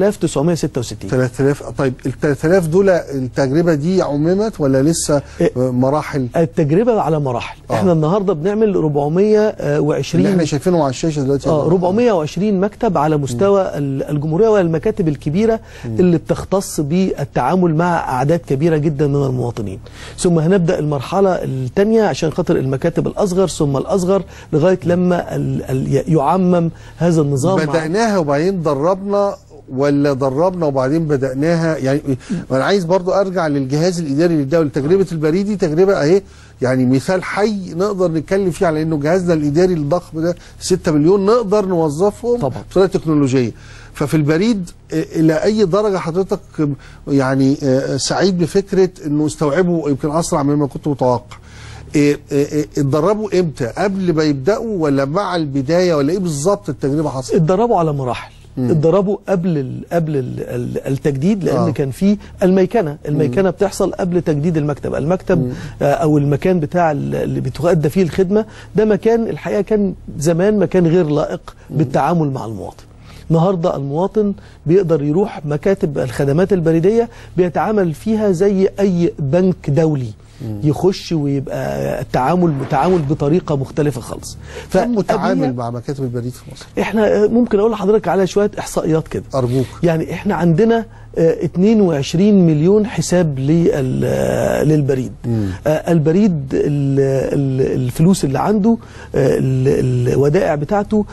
3966 3000 طيب ال 3000 دول التجربه دي عممت ولا لسه إيه. مراحل التجربه على مراحل آه. احنا النهارده بنعمل اللي 420 احنا شايفينهم على الشاشه دلوقتي اه 420 مكتب على مستوى ال- الجمهوريه والمكاتب الكبيره اللي بتختص بالتعامل مع اعداد كبيره جدا من المواطنين ثم هنبدا المرحله الثانيه عشان خاطر المكاتب الاصغر ثم الاصغر لغايه لما ال ال يعمم هذا النظام مع- بدأناها وبعدين دربنا ولا دربنا وبعدين بدأناها يعني انا عايز برضو ارجع للجهاز الاداري للدوله تجربه البريدي تجربه اهي يعني مثال حي نقدر نتكلم فيه على انه جهازنا الاداري الضخم ده 6 مليون نقدر نوظفهم طبعا. بطريقه تكنولوجيه ففي البريد آه، الى اي درجه حضرتك آه، يعني آه، سعيد بفكره انه استوعبوا يمكن اسرع مما كنت متوقع إيه إيه إيه اتدربوا امتى قبل ما يبداوا ولا مع البدايه ولا ايه بالظبط التجربه حصلت اتدربوا على مراحل اتدربوا قبل ال قبل ال ال التجديد لان آه. آه. كان في الميكنه الميكنه بتحصل قبل تجديد المكتب المكتب آه او المكان بتاع ال- اللي بتؤدى فيه الخدمه ده مكان الحقيقه كان زمان مكان غير لائق بالتعامل مع المواطن النهارده المواطن بيقدر يروح مكاتب الخدمات البريديه بيتعامل فيها زي اي بنك دولي يخش ويبقى التعامل متعامل بطريقه مختلفه خالص كم فقبليها- متعامل مع مكاتب البريد في مصر احنا ممكن اقول لحضرتك على شويه احصائيات كده ارجوك يعني احنا عندنا آه، 22 مليون حساب لل- آه، للبريد آه، البريد ال- ال- الفلوس اللي عنده آه، ال- الودائع بتاعته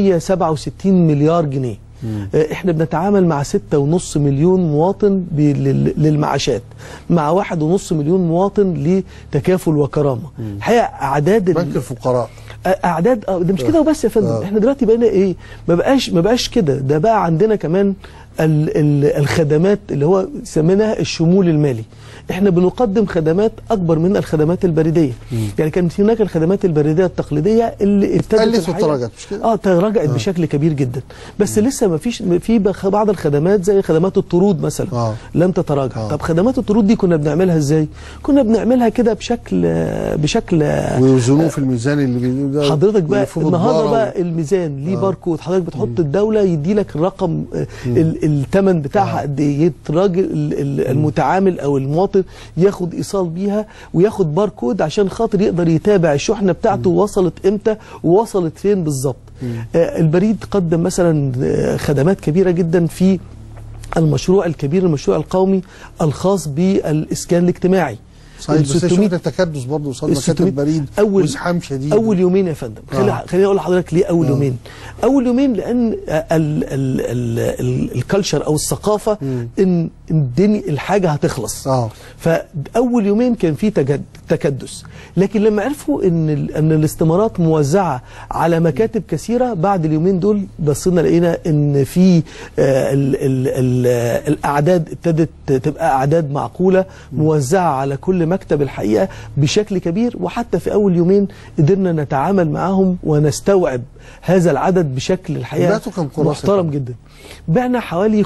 167 مليار جنيه آه، احنا بنتعامل مع 6.5 مليون مواطن ب- لل- للمعاشات مع 1.5 مليون مواطن لتكافل وكرامه الحقيقه اعداد ال- بنك الفقراء اعداد آه، ده مش كده وبس يا فندم آه. احنا دلوقتي بقينا ايه ما بقاش ما بقاش كده ده بقى عندنا كمان ال ال الخدمات اللي هو سميناها الشمول المالي احنا بنقدم خدمات اكبر من الخدمات البريديه يعني كانت هناك الخدمات البريديه التقليديه اللي ابتدت قلت الحقيقة- وتراجعت، مش كده؟ اه تراجعت بشكل كبير جدا بس لسه ما فيش في بخ- بعض الخدمات زي خدمات الطرود مثلا آه. لم تتراجع آه. طب خدمات الطرود دي كنا بنعملها ازاي كنا بنعملها كده بشكل بشكل ويوزنوه في الميزان اللي بي- ده حضرتك بقى ويلفوه النهارده بالدارة بقى الميزان ليه باركود حضرتك بتحط الدوله يدي لك الرقم آه، ال- الثمن بتاعها قد ايه الراجل ال- ال- المتعامل او المواطن ياخد ايصال بيها وياخد باركود عشان خاطر يقدر يتابع الشحنه بتاعته وصلت امتى ووصلت فين بالظبط آه، البريد قدم مثلا آه، خدمات كبيره جدا في المشروع الكبير المشروع القومي الخاص بالاسكان الاجتماعي صحيح بس 600 شفنا التكدس برضه قصاد مكاتب 600 بريد اول وازحام شديد اول يومين يا فندم خلي آه. خليني اقول لحضرتك ليه اول آه. يومين اول يومين لان ال ال ال ال الكالتشر او الثقافه ان الدنيا الحاجه هتخلص اه فاول يومين كان في تجد تكدس لكن لما عرفوا ان ال- ان الاستمارات موزعه على مكاتب كثيره بعد اليومين دول بصينا لقينا ان في آه، ال ال ال الاعداد ابتدت تبقى اعداد معقوله موزعه على كل مكتب الحقيقه بشكل كبير وحتى في اول يومين قدرنا نتعامل معاهم ونستوعب هذا العدد بشكل الحقيقه بعتوا كم كراسة محترم كده؟ جدا بعنا حوالي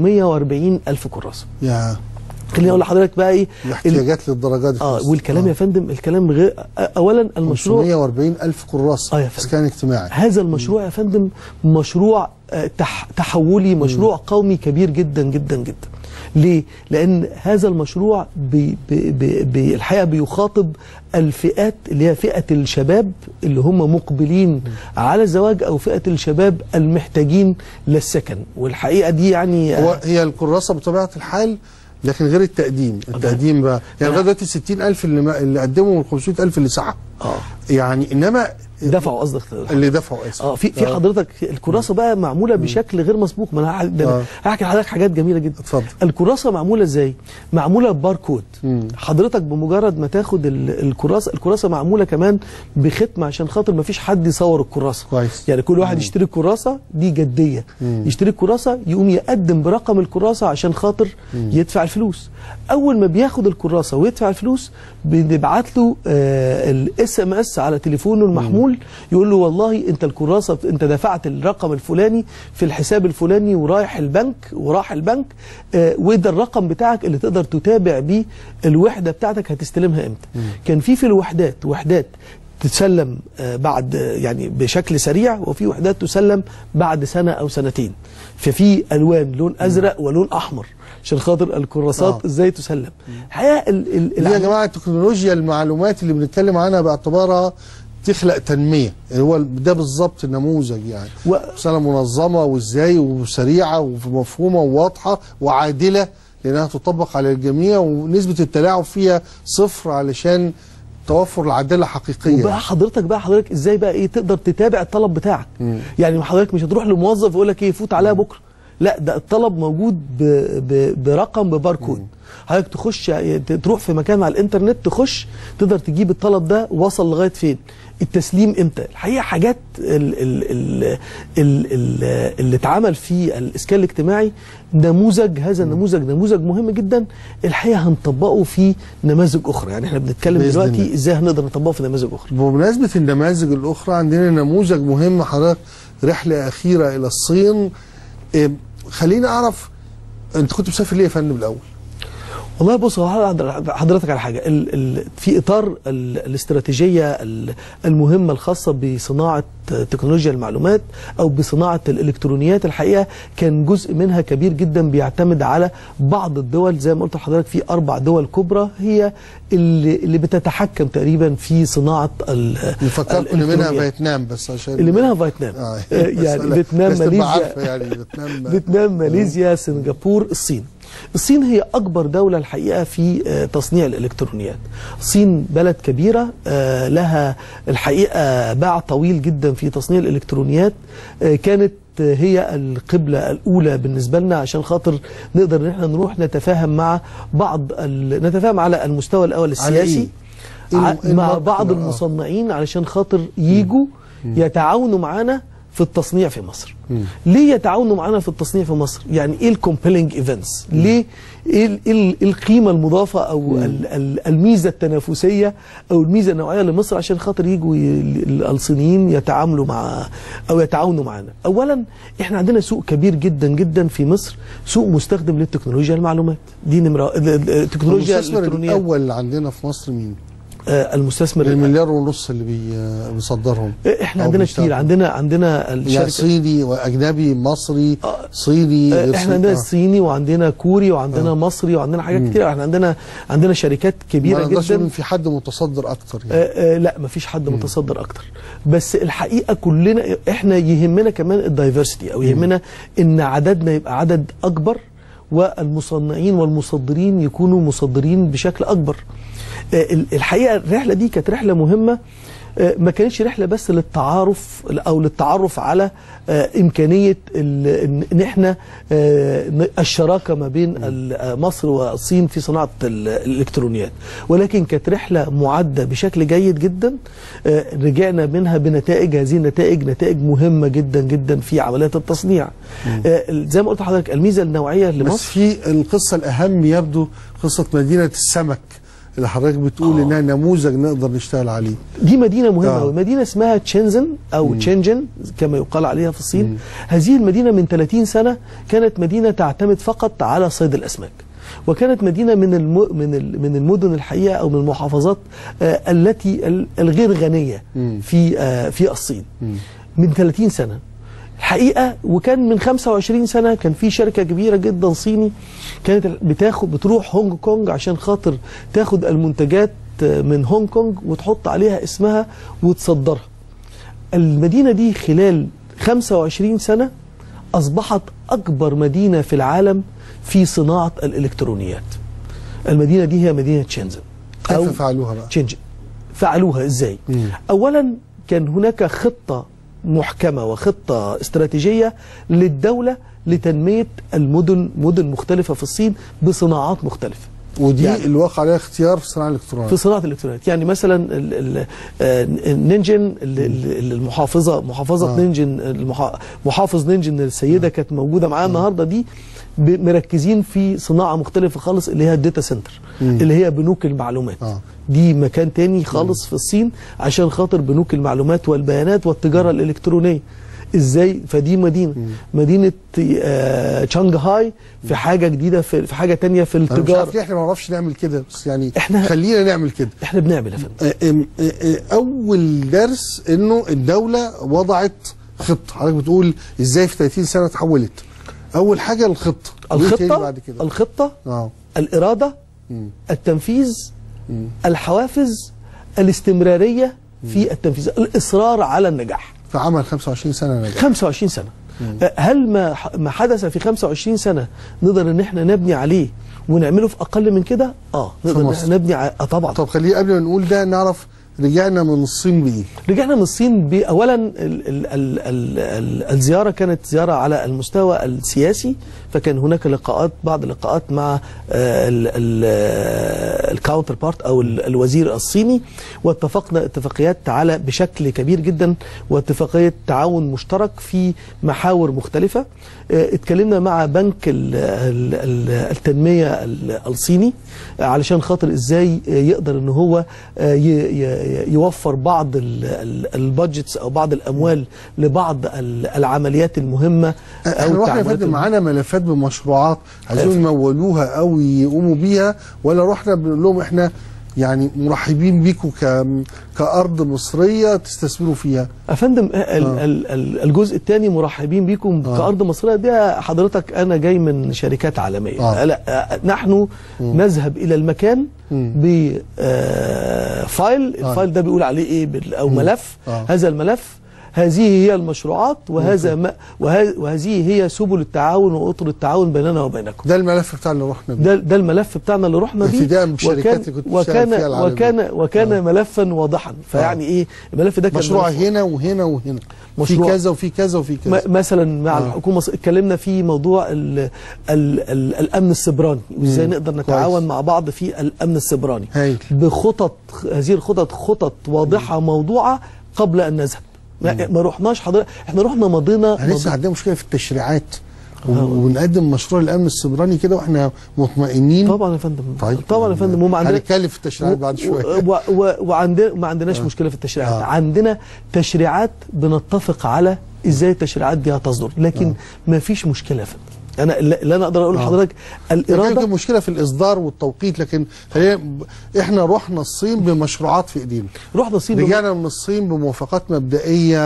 540 الف كراسه يا خليني اقول لحضرتك بقى ايه ال- الاحتياجات للدرجات دي في اه مصر. والكلام يا فندم الكلام غير اولا المشروع 540 ألف كراسة آه يا فندم. اسكان اجتماعي هذا المشروع يا فندم مشروع آه، تح تحولي مشروع قومي كبير جدا جدا جدا ليه؟ لأن هذا المشروع بي بي بي بي الحقيقة بيخاطب الفئات اللي هي فئة الشباب اللي هم مقبلين على الزواج أو فئة الشباب المحتاجين للسكن والحقيقة دي يعني هو هي الكراسة بطبيعة الحال لكن غير التقديم التقديم بقى يعني لغايه دلوقتي 60000 اللي ما اللي قدموا وال 500000 اللي سحبوا اه يعني انما دفعوا قصدك اللي دفعوا اسف اه في في حضرتك الكراسه بقى معموله بشكل غير مسبوق ما انا هح- ده أنا آه. هحكي لحضرتك حاجات جميله جدا اتفضل. الكراسه معموله ازاي معموله بباركود مم. حضرتك بمجرد ما تاخد ال- الكراسه الكراسه معموله كمان بختم عشان خاطر ما فيش حد يصور الكراسه كويس. يعني كل واحد يشتري الكراسه دي جديه مم. يشتري الكراسه يقوم يقدم برقم الكراسه عشان خاطر يدفع الفلوس اول ما بياخد الكراسه ويدفع الفلوس بنبعت له الاس ام اس على تليفونه المحمول يقول له والله انت الكراسه انت دفعت الرقم الفلاني في الحساب الفلاني ورايح البنك وراح البنك آه، وده الرقم بتاعك اللي تقدر تتابع بيه الوحده بتاعتك هتستلمها امتى كان في في الوحدات وحدات تتسلم آه، بعد آه، يعني بشكل سريع وفي وحدات تسلم بعد سنه او سنتين ففي الوان لون ازرق ولون احمر عشان خاطر الكراسات آه. ازاي تسلم الحقيقه ال ال دي يا العمل- جماعه تكنولوجيا المعلومات اللي بنتكلم عنها باعتبارها تخلق تنميه هو ده بالظبط النموذج يعني و- رساله منظمه وازاي وسريعه ومفهومه وواضحه وعادله لانها تطبق على الجميع ونسبه التلاعب فيها صفر علشان توفر العداله حقيقيه وبقى حضرتك بقى حضرتك ازاي بقى ايه تقدر تتابع الطلب بتاعك يعني حضرتك مش هتروح لموظف يقول لك ايه فوت عليها بكره لا ده الطلب موجود ب ب برقم بباركود حضرتك تخش ت- تروح في مكان على الانترنت تخش تقدر تجيب الطلب ده وصل لغايه فين التسليم امتى الحقيقه حاجات ال ال ال ال ال اللي اتعمل في الاسكان الاجتماعي نموذج هذا النموذج نموذج مهم جدا الحقيقه هنطبقه في نماذج اخرى يعني احنا بنتكلم بإذن دلوقتي الله. ازاي هنقدر نطبقه في نماذج اخرى بمناسبة النماذج الأخرى عندنا نموذج مهم حضرتك رحلة أخيرة إلى الصين إيه، خليني أعرف أنت كنت مسافر ليه يا فندم الأول؟ والله بص هو هقول حضرتك على حاجه ال ال في اطار ال الاستراتيجيه ال- المهمه الخاصه بصناعه تكنولوجيا المعلومات او بصناعه الالكترونيات الحقيقه كان جزء منها كبير جدا بيعتمد على بعض الدول زي ما قلت لحضرتك في اربع دول كبرى هي اللي, اللي بتتحكم تقريبا في صناعه ال- نفكركم إن منها الإلكترونيات. فيتنام بس عشان اللي منها فيتنام آه، آه، يعني بس أنا- فيتنام بس تبقى ماليزيا عارفة يعني فيتنام فيتنام ماليزيا سنغافور الصين الصين هي اكبر دوله الحقيقه في آه، تصنيع الالكترونيات الصين بلد كبيره آه، لها الحقيقه باع طويل جدا في تصنيع الالكترونيات آه، كانت آه، هي القبلة الأولى بالنسبة لنا عشان خاطر نقدر إن احنا نروح نتفاهم مع بعض ال... نتفاهم على المستوى الأول على إيه؟ السياسي إيه ع- الم- إيه مع الموقف بعض ده؟ آه. المصنعين علشان خاطر يجوا يتعاونوا معانا في التصنيع في مصر ليه يتعاونوا معانا في التصنيع في مصر يعني ايه الكومبيلنج ايفنتس ليه ايه ال- إيه ال- إيه القيمه المضافه او ال- ال- الميزه التنافسيه او الميزه النوعيه لمصر عشان خاطر يجوا ي- ال- الصينيين يتعاملوا مع او يتعاونوا معانا اولا احنا عندنا سوق كبير جدا جدا في مصر سوق مستخدم للتكنولوجيا المعلومات دي نمره ال- ال- التكنولوجيا المستثمر الالكترونيه الأول اللي عندنا في مصر مين؟ آه، المستثمر المليار ونص اللي بي- بيصدرهم احنا أو عندنا بيشتغلوا. كتير عندنا عندنا يعني الشركه صيني وأجنبي مصري آه، صيني آه، غير احنا صيني. عندنا آه. صيني وعندنا كوري وعندنا آه. مصري وعندنا حاجات كتير احنا عندنا عندنا شركات ما كبيره نقدرش نقول جدا إن في حد متصدر أكتر يعني آه آه لا مفيش حد متصدر اكتر بس الحقيقه كلنا احنا يهمنا كمان الدايفرسيتي او يهمنا ان عددنا يبقى عدد اكبر والمصنعين والمصدرين يكونوا مصدرين بشكل اكبر آه، ال- الحقيقه الرحله دي كانت رحله مهمه آه، ما كانتش رحله بس للتعارف او للتعرف على آه، امكانيه ال- ان إن احنا آه، ن- الشراكه ما بين ال- آه، مصر والصين في صناعه ال- الالكترونيات ولكن كانت رحله معده بشكل جيد جدا آه، رجعنا منها بنتائج هذه النتائج نتائج مهمه جدا جدا في عمليات التصنيع آه، زي ما قلت لحضرتك الميزه النوعيه بس لمصر في القصة الأهم يبدو قصة مدينة السمك اللي حضرتك بتقول إنها نموذج نقدر نشتغل عليه دي مدينة مهمة آه. أوي مدينة اسمها تشينزن أو تشينجن كما يقال عليها في الصين هذه المدينة من 30 سنة كانت مدينة تعتمد فقط على صيد الأسماك وكانت مدينة من الم... من ال- من المدن الحقيقة أو من المحافظات آه التي ال- الغير غنية في آه في الصين من 30 سنة الحقيقه وكان من 25 سنه كان في شركه كبيره جدا صيني كانت بتاخد بتروح هونج كونج عشان خاطر تاخد المنتجات من هونج كونج وتحط عليها اسمها وتصدرها المدينه دي خلال 25 سنه اصبحت اكبر مدينه في العالم في صناعه الالكترونيات المدينه دي هي مدينه شنزن كيف فعلوها بقى؟ تشنجن فعلوها ازاي مم. اولا كان هناك خطه محكمه وخطه استراتيجيه للدوله لتنميه المدن مدن مختلفه في الصين بصناعات مختلفه ودي يعني- يعني اللي عليها اختيار في الصناعة الإلكترونية في صناعه الالكترونيات يعني مثلا ال- ال- آه، نينجن ال- ال- المحافظه محافظه آه. نينجن المحا- محافظ نينجن السيده كانت موجوده معانا النهارده دي ب- مركزين في صناعه مختلفه خالص اللي هي الداتا سنتر اللي هي بنوك المعلومات آه. دي مكان تاني خالص في الصين عشان خاطر بنوك المعلومات والبيانات والتجاره الالكترونيه ازاي فدي مدينه مدينه آه شانغهاي في حاجه جديده في, في حاجه تانية في أنا مش التجاره عارف ليه إحنا ما نعرفش نعمل كده بس يعني إحنا- خلينا نعمل كده احنا بنعمل يا فندم آه، آم، آه، آه، أول درس إنه الدولة وضعت خطة حضرتك بتقول إزاي في 30 سنة تحولت أول حاجة الخطة وإيه تاني الخطه بعد كده الخطه اه الاراده مم. التنفيذ مم. الحوافز الاستمراريه في التنفيذ الاصرار على النجاح في عمل 25 سنة نجاح 25 سنه آه، هل ما ما حدث في 25 سنه نقدر ان احنا نبني عليه ونعمله في اقل من كده اه نقدر ان مصر. احنا نبني ع... آه طبعا طب خليه قبل ما نقول ده نعرف رجعنا من الصين بايه؟ رجعنا من الصين ب- اولا ال ال ال ال ال الزياره كانت زياره على المستوى السياسي فكان هناك لقاءات بعض اللقاءات مع الكاونتر بارت او ال- الوزير الصيني واتفقنا اتفاقيات على بشكل كبير جدا واتفاقيه تعاون مشترك في محاور مختلفه آه، اتكلمنا مع بنك ال- ال- ال- التنميه ال- الصيني آه، علشان خاطر ازاي آه، يقدر ان هو آه، ي- ي- يوفر بعض ال- ال- البادجتس او بعض الاموال لبعض ال- العمليات المهمه احنا رحنا يا التعاملات فندم المهمة. معانا ملفات بمشروعات عايزين أيوة. يمولوها او يقوموا بيها ولا رحنا بنقول لهم احنا يعني مرحبين بيكم ك كارض مصريه تستثمروا فيها افندم ال- ال- ال- الجزء الثاني مرحبين بيكم آه. كارض مصريه ده حضرتك انا جاي من شركات عالميه آه. لا آه، نحن نذهب الى المكان مم. بفايل الفايل ده بيقول عليه ايه بال- او ملف آه. هذا الملف هذه هي المشروعات وهذا ما وه- وهذه هي سبل التعاون واطر التعاون بيننا وبينكم ده الملف بتاع اللي رحنا بيه ده ده الملف بتاعنا اللي رحنا بيه ابتداء بالشركات اللي كنت بتشتغل وكان فيها العالمية. وكان وكان ملفا واضحا فيعني ايه الملف ده كان مشروع ملف هنا وهنا وهنا مشروع. في كذا وفي كذا وفي كذا م- مثلا مع آه. آه. الحكومه الص- اتكلمنا في موضوع ال ال ال الامن السيبراني وازاي مم. نقدر نتعاون كويس. مع بعض في الامن السيبراني هايل بخطط هذه الخطط خطط واضحه موضوعه قبل ان نذهب ما, ما رحناش حضرتك احنا رحنا مضينا احنا لسه مضي- عندنا مشكله في التشريعات و- ونقدم مشروع الامن السيبراني كده واحنا مطمئنين طبعا يا فندم طيب طبعا يا فندم وما عندنا هنتكلم في التشريعات بعد شويه و- و- وعندنا ما عندناش مشكله في التشريعات آه. عندنا تشريعات بنتفق على ازاي التشريعات دي هتصدر لكن ما فيش مشكله يا فندم انا اللي اللي انا اقدر اقول آه. لحضرتك كان الاراده مشكله في الاصدار والتوقيت لكن خلينا احنا رحنا الصين بمشروعات في ايدينا رحنا الصين رجعنا من الصين بموافقات مبدئيه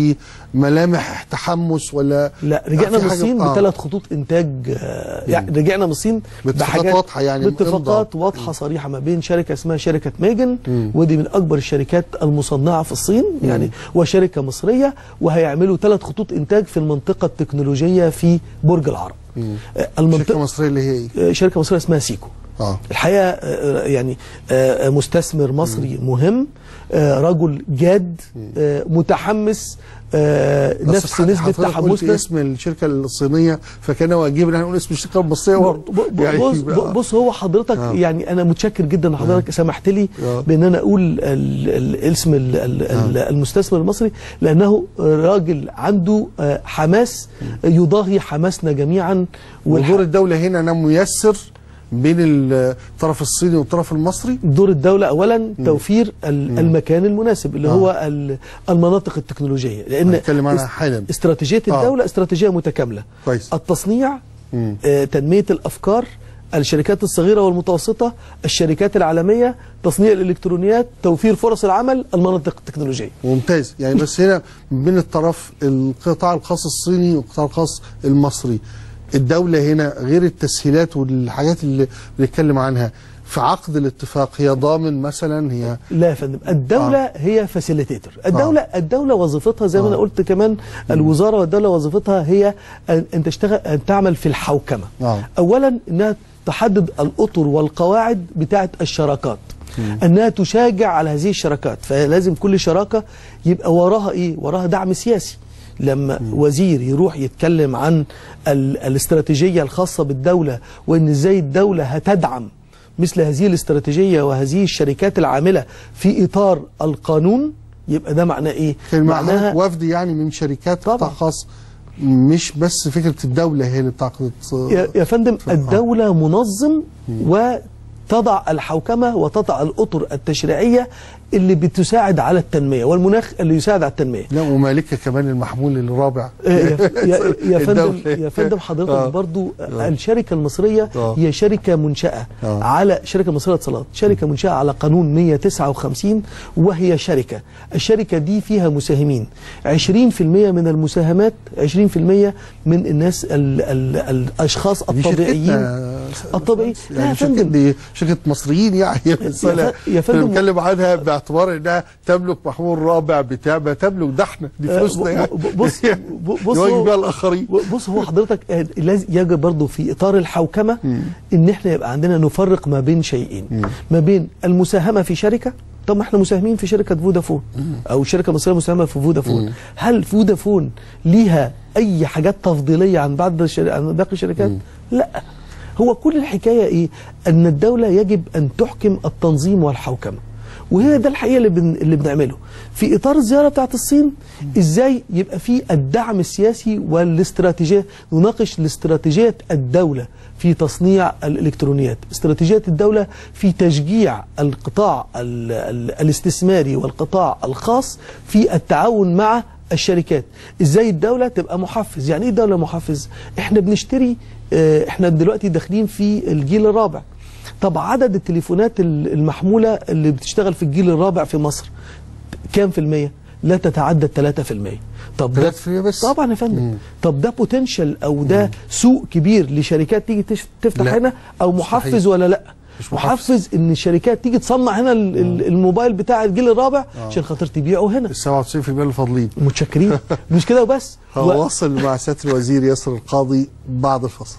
بملامح تحمس ولا لا رجعنا في من حاجة- الصين آه. بثلاث خطوط انتاج آه، يعني رجعنا من الصين باتفاقات بحاجات- واضحة يعني باتفاقات امضى. واضحه صريحه ما بين شركه اسمها شركه ميجن ودي من اكبر الشركات المصنعه في الصين يعني وشركه مصريه وهيعملوا ثلاث خطوط انتاج في المنطقه التكنولوجيه في برج العرب آه، شركه المنطقه مصريه اللي هي ايه؟ آه، شركه مصريه اسمها سيكو اه الحقيقه آه، يعني آه، مستثمر مصري مهم آه، رجل جاد آه، متحمس آه، بس نفس حضرتك نسبه قلت تحمسنا اسم الشركه الصينيه فكان واجبا ان نقول اسم الشركه المصريه برضه ب- ب- بص, ب- بص هو حضرتك آه. يعني انا متشكر جدا ان حضرتك سمحت لي آه. بان انا اقول ال- ال- اسم ال- ال- ال- المستثمر المصري لانه راجل عنده آه، حماس يضاهي حماسنا جميعا والح- ودور الدوله هنا انه ميسر بين الطرف الصيني والطرف المصري دور الدولة أولا توفير ال- المكان المناسب اللي آه. هو ال- المناطق التكنولوجية لأن هنتكلم عنها است- حالا. استراتيجية آه. الدولة استراتيجية متكاملة كويس التصنيع مم. آه، تنمية الأفكار الشركات الصغيرة والمتوسطة الشركات العالمية تصنيع الإلكترونيات توفير فرص العمل المناطق التكنولوجية ممتاز يعني بس هنا بين الطرف القطاع الخاص الصيني والقطاع الخاص المصري الدولة هنا غير التسهيلات والحاجات اللي بنتكلم عنها في عقد الاتفاق هي ضامن مثلا هي لا يا فندم الدولة آه. هي فاسيليتيتور الدولة آه. الدولة وظيفتها زي ما آه. انا قلت كمان الوزارة والدولة وظيفتها هي ان أن تشتغل ان تعمل في الحوكمة آه. اولا انها تحدد الاطر والقواعد بتاعه الشراكات انها تشاجع على هذه الشراكات فلازم كل شراكة يبقى وراها ايه وراها دعم سياسي لما وزير يروح يتكلم عن ال- الاستراتيجية الخاصة بالدولة وان ازاي الدولة هتدعم مثل هذه الاستراتيجية وهذه الشركات العاملة في إطار القانون يبقى ده معناه إيه؟ كان معناها معاها وفد يعني من شركات طبعا. قطاع خاص مش بس فكرة الدولة هي اللي بتعقد يا يا فندم آه. الدولة منظم وتضع الحوكمة وتضع الأطر التشريعية اللي بتساعد على التنمية والمناخ اللي يساعد على التنمية لا ومالكها كمان المحمول الرابع آه، يا يا- يا فندم الدولة. يا فندم حضرتك آه. برضو آه. الشركه المصريه آه. هي شركه منشاه آه. على شركه مصريه اتصالات شركه منشاه على قانون 159 وهي شركه الشركه دي فيها مساهمين 20% من المساهمات 20% من الناس ال ال الاشخاص دي الطبيعيين شركتنا الطبيعي لا يا يعني شركة فندم دي شركة مصريين يعني مسألة ف- يا فندم- بنتكلم عنها باعتبار انها تملك محمول رابع بتاع ما تملك ده احنا دي آه، فلوسنا ب- يعني ب- بص ب- بص نواجه هو- بيها الاخرين بص هو حضرتك آه، لازم يجب برضه في اطار الحوكمه ان احنا يبقى عندنا نفرق ما بين شيئين ما بين المساهمه في شركه طب ما احنا مساهمين في شركه فودافون او شركه مصريه مساهمه في فودافون هل فودافون ليها اي حاجات تفضيليه عن بعض الشر... عن باقي الشركات لا هو كل الحكايه ايه ان الدوله يجب ان تحكم التنظيم والحوكمه وهي ده الحقيقه اللي بن... اللي بنعمله في اطار الزياره بتاعت الصين ازاي يبقى في الدعم السياسي والاستراتيجيه نناقش الاستراتيجيه الدوله في تصنيع الالكترونيات استراتيجيه الدوله في تشجيع القطاع ال... ال... الاستثماري والقطاع الخاص في التعاون مع الشركات ازاي الدوله تبقى محفز يعني ايه الدوله محفز احنا بنشتري اه، احنا دلوقتي داخلين في الجيل الرابع طب عدد التليفونات ال- المحمولة اللي بتشتغل في الجيل الرابع في مصر كام في المية؟ لا تتعدى 3 في المية طب ده 3% بس؟ طبعا يا فندم مم. طب ده بوتنشال او ده سوق كبير لشركات تيجي تش- تفتح لا، هنا او محفز مستحيل. ولا لا مش محفز. محفز ان الشركات تيجي تصنع هنا ال- ال- الموبايل بتاع الجيل الرابع عشان خاطر تبيعه هنا ال 97% الفاضلين متشكرين مش كده وبس و- هواصل مع سياده الوزير ياسر القاضي بعد الفصل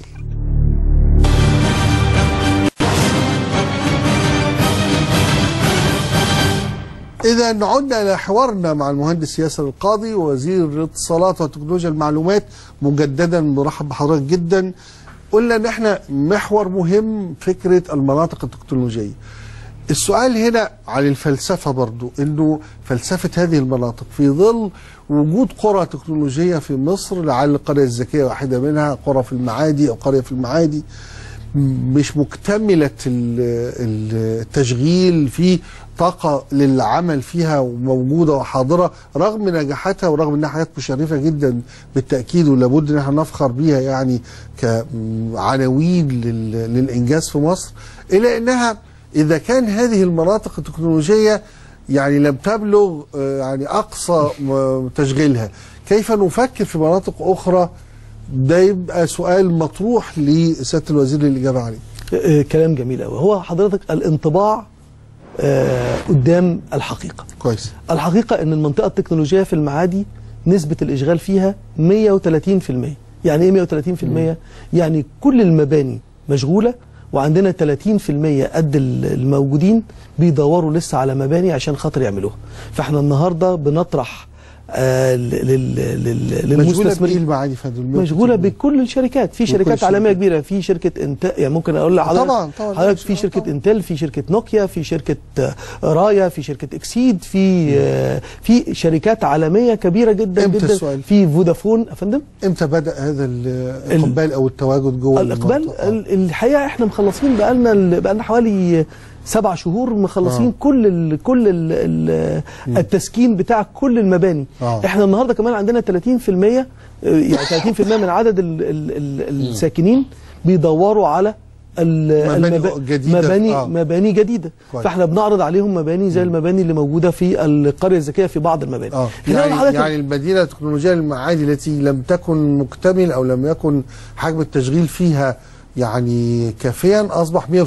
إذا عدنا إلى حوارنا مع المهندس ياسر القاضي وزير الاتصالات وتكنولوجيا المعلومات مجددا مرحب بحضرتك جدا قلنا إن إحنا محور مهم فكرة المناطق التكنولوجية السؤال هنا عن الفلسفة برضو انه فلسفة هذه المناطق في ظل وجود قرى تكنولوجية في مصر لعل القرية الذكية واحدة منها قرى في المعادي او قرية في المعادي مش مكتملة ال- ال- التشغيل في طاقة للعمل فيها وموجودة وحاضرة رغم نجاحاتها ورغم انها حاجات مشرفة جدا بالتأكيد ولابد ان احنا نفخر بيها يعني كعناوين لل- للإنجاز في مصر إلا انها إذا كان هذه المناطق التكنولوجية يعني لم تبلغ آه، يعني أقصى م- تشغيلها كيف نفكر في مناطق أخرى ده يبقى سؤال مطروح لسيادة الوزير للإجابة عليه آه، كلام جميل قوي هو حضرتك الانطباع آه، قدام الحقيقه كويس الحقيقة أن المنطقة التكنولوجية في المعادي نسبة الإشغال فيها 130% يعني إيه 130%؟ يعني كل المباني مشغولة وعندنا 30% قد ال- الموجودين بيدوروا لسه على مباني عشان خاطر يعملوها فاحنا النهاردة بنطرح آه لل- لل- لل- مشغولة بإيه للمستثمرين المعادي فندم مشغوله بكل الشركات في شركات الشركات. عالميه كبيره في شركه انت يعني ممكن اقول لحضرتك طبعاً، طبعاً. حضرتك في شركه طبعاً. انتل في شركه نوكيا في شركه آه، رايا في شركه اكسيد في آه، في شركات عالميه كبيره جدا إمتى جدا السؤال؟ في فودافون يا فندم امتى بدأ هذا ال- الإقبال أو التواجد جوه الاقبال المنطقة؟ ال- الحقيقه احنا مخلصين بقالنا ال- بقالنا حوالي سبع شهور مخلصين آه. كل ال كل ال ال التسكين بتاع كل المباني آه. احنا النهارده كمان عندنا 30% آه، يعني 30% من عدد ال ال ال الساكنين بيدوروا على ال- مباني المبا- جديدة. مباني آه. مباني جديده كويس. فاحنا بنعرض عليهم مباني زي المباني اللي موجوده في القريه الذكيه في بعض المباني اه هنا يعني, حضرتك- يعني المدينة التكنولوجية المعادي التي لم تكن مكتمل أو لم يكن حجم التشغيل فيها يعني كافيا أصبح 130%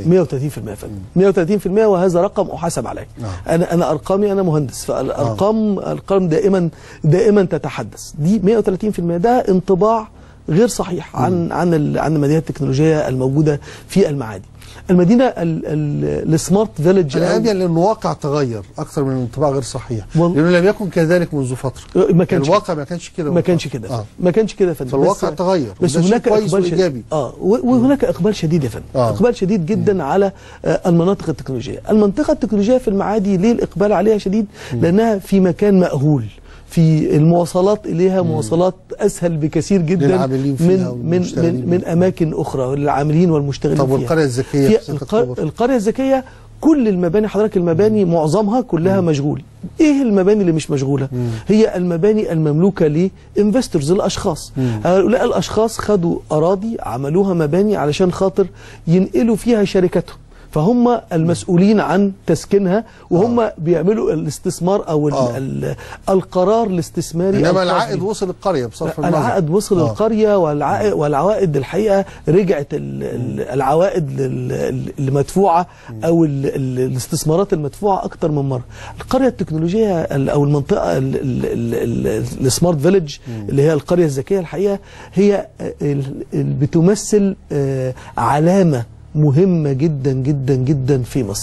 130% فندم 130% وهذا رقم احاسب عليه آه. انا انا ارقامي انا مهندس فالارقام الارقام دائما دائما تتحدث دي 130% ده انطباع غير صحيح عن عن ال- عن المدينه التكنولوجيه الموجوده في المعادي المدينه ال- ال- السمارت فيلج أنا أبين لأن الواقع تغير أكثر من انطباع غير صحيح وال- لأنه لم يكن كذلك منذ فترة ما كانش الواقع ما كانش كده ما كانش كده آه. ما كانش كده يا فندم فالواقع بس- تغير بس وده شيء هناك كويس اقبال وإيجابي. شديد اه و- وهناك اقبال شديد يا فندم آه. اقبال شديد جدا على آه، المناطق التكنولوجيه المنطقه التكنولوجيه في المعادي ليه الاقبال عليها شديد لانها في مكان مأهول في المواصلات اليها مواصلات اسهل بكثير جدا للعاملين فيها من من والمشتغلين من, من اماكن اخرى للعاملين والمشتغلين طب فيها والقرية الذكية في في ستة الق- أكتوبر؟ القريه الذكيه كل المباني حضرتك المباني معظمها كلها مشغول ايه المباني اللي مش مشغوله هي المباني المملوكه لانفستورز الاشخاص هؤلاء الاشخاص خدوا اراضي عملوها مباني علشان خاطر ينقلوا فيها شركتهم فهم المسؤولين عن تسكينها وهم آه. بيعملوا الاستثمار او ال آه. ال القرار الاستثماري إنما الخاص العائد بيهم. وصل القرية بصرف النظر العائد وصل آه. آه. القريه والعائد والعوائد الحقيقه رجعت ال- ال- العوائد لل- ال- المدفوعه او ال- ال- الاستثمارات المدفوعه اكتر من مره. القريه التكنولوجيه ال- او المنطقه ال- ال- ال- ال- السمارت فيلج اللي هي القريه الذكيه الحقيقه هي ال- ال- بتمثل آه، علامه مهمه جدا جدا جدا في مصر.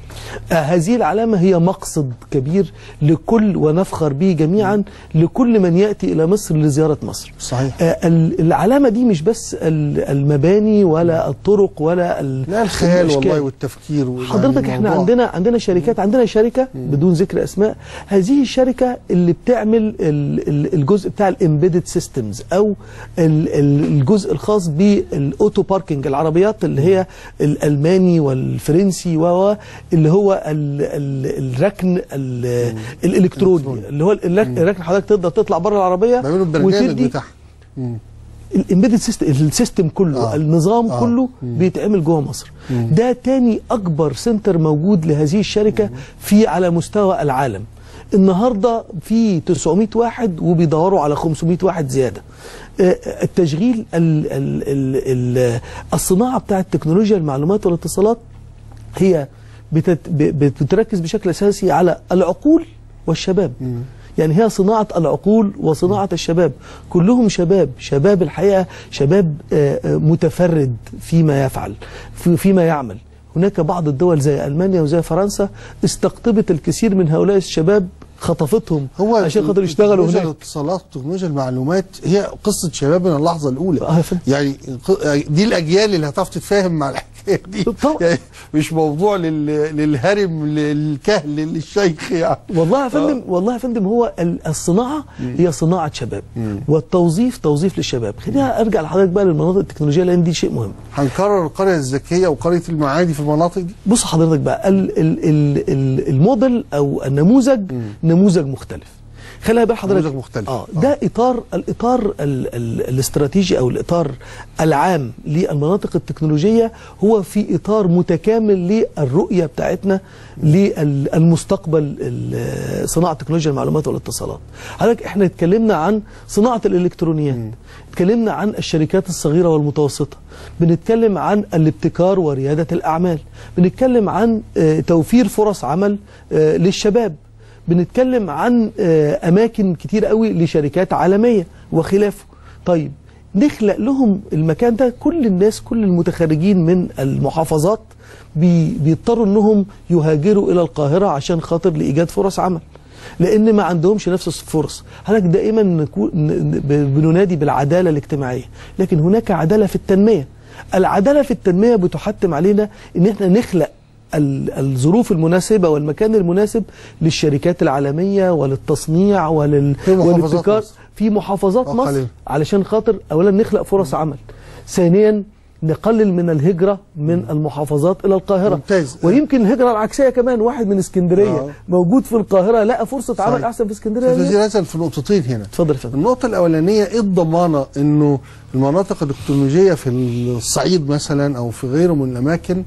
آه هذه العلامة هي مقصد كبير لكل ونفخر به جميعا لكل من يأتي إلى مصر لزيارة مصر صحيح آه ال- العلامة دي مش بس ال- المباني ولا الطرق ولا ال- لا الخيال الأشكال. والله والتفكير يعني حضرتك احنا الموضوع- عندنا عندنا شركات عندنا شركه بدون ذكر اسماء هذه الشركه اللي بتعمل ال- ال- الجزء بتاع الامبيدد سيستمز او ال- ال- الجزء الخاص بالاوتو باركينج العربيات اللي هي الالماني والفرنسي و و- اللي هو ال- ال- الركن ال- الالكتروني اللي هو الركن الركن حضرتك تقدر تطلع بره العربيه بيعملوا البرنامج بتاعهم مم. الامبيدد سيستم السيستم كله آه. آه. النظام آه. آه. كله بيتعمل جوه مصر ده تاني اكبر سنتر موجود لهذه الشركه في على مستوى العالم النهارده في 900 واحد وبيدوروا على 500 واحد زياده آه، التشغيل ال ال ال ال الصناعه بتاعه تكنولوجيا المعلومات والاتصالات هي بتت ب- بتركز بشكل اساسي على العقول والشباب يعني هي صناعة العقول وصناعة الشباب كلهم شباب شباب الحقيقة شباب آه، آه، متفرد فيما يفعل في- فيما يعمل هناك بعض الدول زي ألمانيا وزي فرنسا استقطبت الكثير من هؤلاء الشباب خطفتهم هو عشان خاطر يشتغلوا تكنولوجيا هناك الاتصالات وتكنولوجيا المعلومات هي قصه شباب من اللحظه الاولى آه يا فندم. يعني ق- دي الاجيال اللي هتعرف تتفاهم مع الحكايه دي طبعا. يعني مش موضوع لل... للهرم للكهل للشيخ يعني والله يا فندم والله يا فندم هو ال- الصناعه هي صناعه شباب والتوظيف توظيف للشباب خلينا ارجع لحضرتك بقى للمناطق التكنولوجيه لان دي شيء مهم هنكرر القريه الذكيه وقريه المعادي في المناطق دي بص حضرتك بقى ال ال ال ال الموديل او النموذج نموذج مختلف خليها بقى حضرتك نموذج مختلف. اه ده اطار الاطار ال ال الاستراتيجي او الاطار العام للمناطق التكنولوجيه هو في اطار متكامل للرؤيه بتاعتنا للمستقبل ال- صناعه تكنولوجيا المعلومات والاتصالات حضرتك احنا اتكلمنا عن صناعه الالكترونيات اتكلمنا عن الشركات الصغيره والمتوسطه بنتكلم عن الابتكار ورياده الاعمال بنتكلم عن آه، توفير فرص عمل آه، للشباب بنتكلم عن آه، اماكن كتير قوي لشركات عالميه وخلافه طيب نخلق لهم المكان ده كل الناس كل المتخرجين من المحافظات بي بيضطروا انهم يهاجروا الى القاهره عشان خاطر لايجاد فرص عمل لان ما عندهمش نفس الفرص حضرتك دائما نكون ن- ب- بننادي بالعداله الاجتماعيه لكن هناك عداله في التنميه العداله في التنميه بتحتم علينا ان احنا نخلق ال- الظروف المناسبة والمكان المناسب للشركات العالمية وللتصنيع ولل... في محافظات والابتكار مصر. في محافظات آه، مصر قليل. علشان خاطر أولا نخلق فرص عمل ثانيا نقلل من الهجرة من المحافظات إلى القاهرة ممتاز. ويمكن الهجرة العكسية كمان واحد من اسكندرية آه. موجود في القاهرة لقى فرصة عمل صحيح. أحسن في استاذ اسكندرية وزير نزل في نقطتين هنا اتفضل يا فندم النقطة الأولانية إيه الضمانة إنه المناطق التكنولوجية في الصعيد مثلا أو في غيره من الأماكن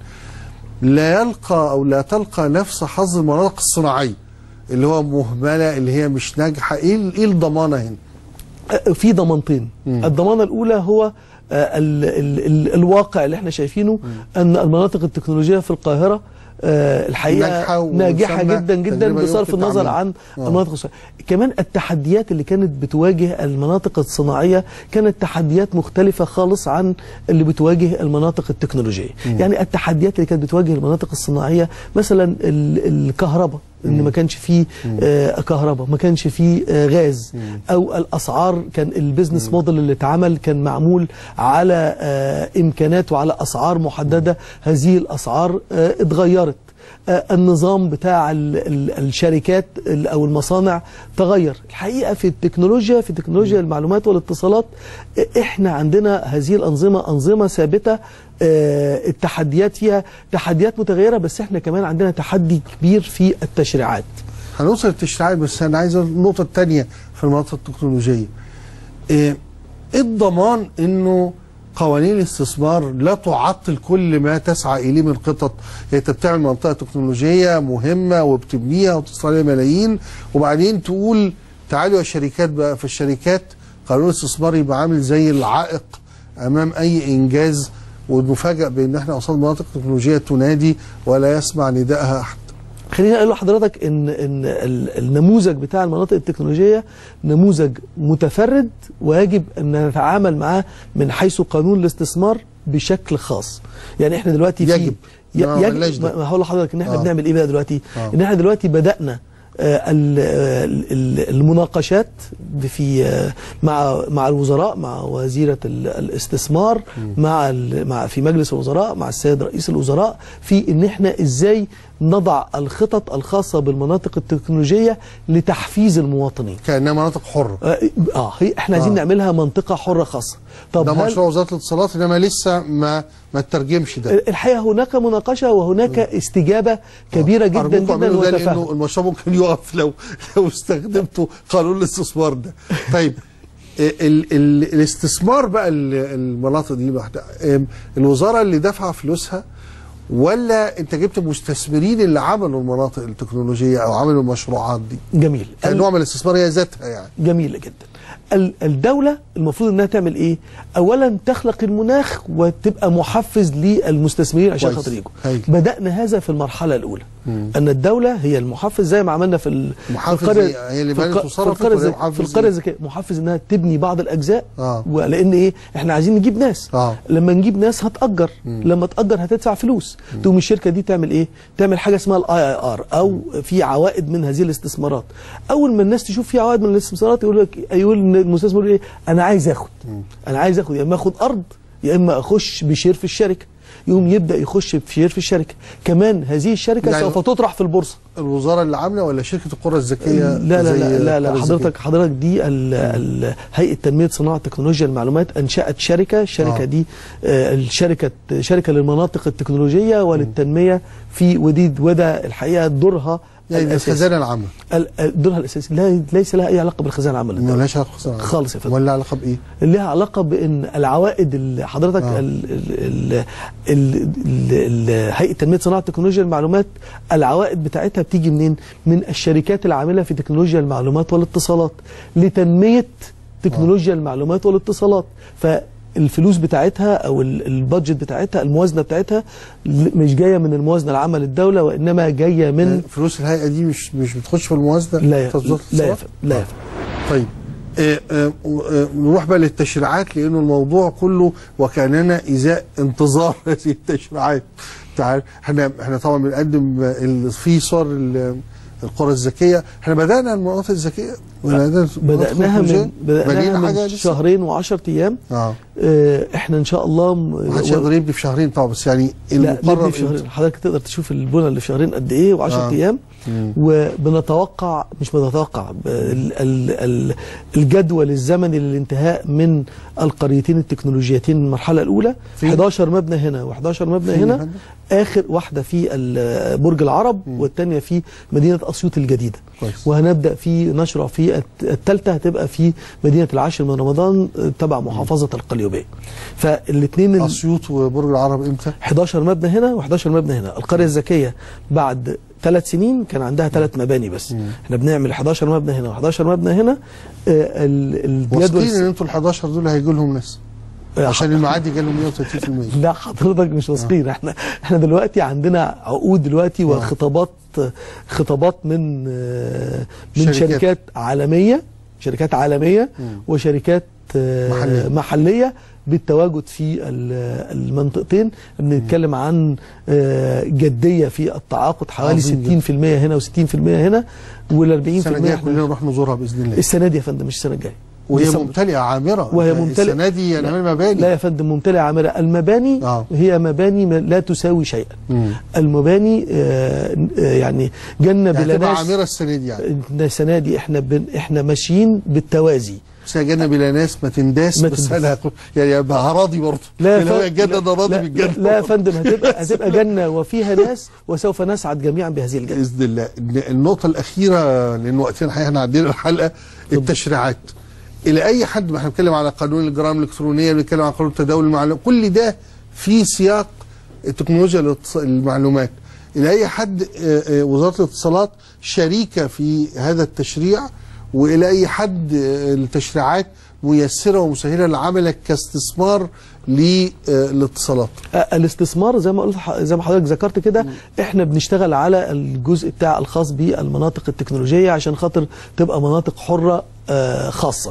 لا يلقى أو لا تلقى نفس حظ المناطق الصناعية اللي هو مهملة اللي هي مش ناجحة إيه ال- إيه الضمانة هنا؟ في ضمانتين الضمانة الأولى هو آه، ال ال ال الواقع اللي احنا شايفينه أن المناطق التكنولوجية في القاهرة آه، الحقيقة ناجحة وسمى ناجحة جدا جدا تجربة بصرف يمكن النظر تعميمها. عن آه. المناطق الصناعية كمان التحديات اللي كانت بتواجه المناطق الصناعية كانت تحديات مختلفة خالص عن اللي بتواجه المناطق التكنولوجية يعني التحديات اللي كانت بتواجه المناطق الصناعية مثلا ال- الكهرباء ان ما كانش فيه آه كهرباء ما كانش فيه آه غاز او الاسعار كان البيزنس موديل اللي اتعمل كان معمول على آه امكانات وعلى اسعار محدده هذه الاسعار آه اتغيرت آه، النظام بتاع ال ال الشركات ال- او المصانع تغير الحقيقه في التكنولوجيا في تكنولوجيا المعلومات والاتصالات آه، احنا عندنا هذه الانظمه انظمه ثابته آه، التحديات فيها تحديات متغيره بس احنا كمان عندنا تحدي كبير في التشريعات هنوصل للتشريعات بس أنا عايز النقطة الثانية في المناطق التكنولوجية إيه إيه الضمان إنه قوانين الاستثمار لا تعطل كل ما تسعى إليه من خطط يعني أنت بتعمل منطقة تكنولوجية مهمة وبتبنيها وتصرف عليها ملايين وبعدين تقول تعالوا يا شركات بقى في الشركات قانون الاستثمار يبقى عامل زي العائق أمام أي إنجاز ونفاجأ بأن احنا قصاد مناطق تكنولوجية تنادي ولا يسمع ندائها أحد خليني اقول لحضرتك ان ان ال- النموذج بتاع المناطق التكنولوجيه نموذج متفرد ويجب ان نتعامل معاه من حيث قانون الاستثمار بشكل خاص يعني احنا دلوقتي في يجب. ي- ما عملناش يجب ده. ما هقول لحضرتك ان احنا آه. بنعمل ايه بقى دلوقتي آه. ان احنا دلوقتي بدانا آه، ال- ال- المناقشات في آه، مع مع الوزراء مع وزيره ال- الاستثمار مع ال- مع في مجلس الوزراء مع السيد رئيس الوزراء في ان احنا ازاي نضع الخطط الخاصه بالمناطق التكنولوجيه لتحفيز المواطنين كانها مناطق حره اه آه، هي احنا عايزين آه. نعملها منطقه حره خاصه طب ده هل- مشروع وزاره الاتصالات انما لسه ما ما ترجمش ده الحقيقه هناك مناقشه وهناك استجابه كبيره جدا أرجوكم جدا اعملوا ده لانه وتفاهم المشروع ممكن يقف لو لو استخدمتوا قانون الاستثمار ده طيب ال ال الاستثمار بقى ال- المناطق دي لوحدها أم، الوزاره اللي دافعه فلوسها ولا انت جبت مستثمرين اللي عملوا المناطق التكنولوجيه او عملوا المشروعات دي جميل كنوع من الاستثمار هي ذاتها يعني جميلة جدا ال- الدولة المفروض انها تعمل ايه اولا تخلق المناخ وتبقى محفز للمستثمرين عشان كويس. خاطر يجوا هايل. بدأنا هذا في المرحلة الاولى ان الدولة هي المحفز زي ما عملنا في ال- في محفز القرية إيه؟ هي اللي في بنت الق- وصرفت في القرية ولا الذكية- محفز في القرية إيه؟ الذكية محفز انها تبني بعض الاجزاء آه. ولان ايه احنا عايزين نجيب ناس آه. لما نجيب ناس هتأجر لما تأجر هتدفع فلوس تقوم الشركة دي تعمل ايه تعمل حاجة اسمها الاي اي ار او في عوائد من هذه الاستثمارات اول ما الناس تشوف في عوائد من الاستثمارات يقول لك يقول إن المستثمر يقول ايه انا عايز اخد انا عايز اخد يا اما اخد ارض يا اما اخش بشير في الشركة يقوم يبدا يخش بشير في الشركه كمان هذه الشركه يعني- سوف تطرح في البورصه الوزاره اللي عامله ولا شركه القرى الذكيه لا لا زي لا لا, لا القرى حضرتك الذكية؟ حضرتك دي ال- ال- هيئه تنميه صناعه تكنولوجيا المعلومات انشات شركه الشركه آه. دي آه، الشركه شركه للمناطق التكنولوجيه وللتنميه في ودي وده الحقيقه دورها يعني الاساسي الخزانه العامه ال- ال- دورها الاساسي لا ليس لها اي علاقه بالخزانه العامه للدولة. مالهاش علاقه بالخزانة العامة. خالص يا فندم. ولا علاقه بايه؟ لها علاقه بان العوائد اللي حضرتك آه. ال- ال- ال- ال- ال- ال- هيئه تنميه صناعه تكنولوجيا المعلومات العوائد بتاعتها بتيجي منين؟ من الشركات العامله في تكنولوجيا المعلومات والاتصالات لتنميه تكنولوجيا المعلومات والاتصالات فالفلوس بتاعتها او ال- البادجت بتاعتها الموازنه بتاعتها ل- مش جايه من الموازنه العامه للدوله وانما جايه من فلوس الهيئه دي مش مش بتخش في الموازنه لا يا بتاعت وزارة لا يا الاتصالات؟ فندم، لا يا فندم. طيب آه، آه، آه، نروح بقى للتشريعات لانه الموضوع كله وكاننا ازاء انتظار هذه التشريعات تعال احنا احنا طبعا بنقدم آه، ال- في صور ال- القرى الذكيه احنا بدانا المناطق الذكيه بدانا المناطق بدأناها التكنولوجية؟ من بدأناها بنينا حاجه من لسه؟ شهرين و10 ايام اه آه، احنا ان شاء الله م- ما حدش و- يقدر يبني في شهرين طبعا بس يعني لا المقرر نبني في شهرين حضرتك تقدر تشوف البنى اللي في شهرين قد ايه و10 آه. ايام مم. وبنتوقع مش بنتوقع ب- ال- ال- ال- الجدول الزمني للانتهاء من القريتين التكنولوجيتين المرحله الاولى في- 11 مبنى هنا و11 مبنى فين يا هنا فندم؟ اخر واحده في ال- برج العرب والثانيه في مدينه اسيوط الجديده كويس. وهنبدا في نشرع في الثالثه هتبقى في مدينه العاشر من رمضان آه، تبع محافظه القليوبيه فالاثنين اسيوط وبرج العرب امتى؟ 11 مبنى هنا و11 مبنى هنا القريه الذكيه بعد ثلاث سنين كان عندها ثلاث مباني بس احنا بنعمل 11 مبنى هنا و11 مبنى هنا آه، ال- الجدول واثقين ان انتوا ال 11 دول هيجوا لهم ناس آه، عشان المعادي جالهم 130% لا حضرتك مش واثقين احنا احنا دلوقتي عندنا عقود دلوقتي وخطابات خطابات من آه، من شركات. شركات عالميه شركات عالميه وشركات آه، محلية. محليه بالتواجد في ال- المنطقتين بنتكلم عن آه، جديه في التعاقد حوالي عظيم 60% هنا و60% هنا وال 40% السنه الجايه احنا- كلنا نروح نزورها باذن الله السنه دي يا فندم مش السنه الجايه وهي ديسمبر. ممتلئه عامره وهي ده ممتلئه السنه دي لا. هنعمل مباني لا يا فندم ممتلئه عامره المباني آه. هي مباني ما- لا تساوي شيئا مم. المباني آه، آه، يعني جنه يعني بلا تبقى ناس عامره السنه دي يعني السنه دي احنا بن احنا ماشيين بالتوازي بس هي جنه بلا ناس ما تنداس ما بس تنداس. انا هقول- يعني ابقى راضي برضه لا لو هي فن- الجنه انا راضي لا, بالجنه لا يا فندم هتبقى هتبقى جنه وفيها ناس وسوف نسعد جميعا بهذه الجنه باذن الله الن- النقطه الاخيره لان وقتنا الحقيقه احنا عندنا الحلقه التشريعات الى اي حد ما احنا بنتكلم على قانون الجرائم الالكترونيه بنتكلم على قانون تداول المعلومات كل ده في سياق التكنولوجيا الاتص- المعلومات الى اي حد آه، آه، وزاره الاتصالات شريكه في هذا التشريع والى اي حد آه، التشريعات ميسره ومسهله لعملك كاستثمار للاتصالات آه، الاستثمار زي ما قلت ح- زي ما حضرتك ذكرت كده احنا بنشتغل على الجزء بتاع الخاص بالمناطق التكنولوجيه عشان خاطر تبقى مناطق حره آه، خاصه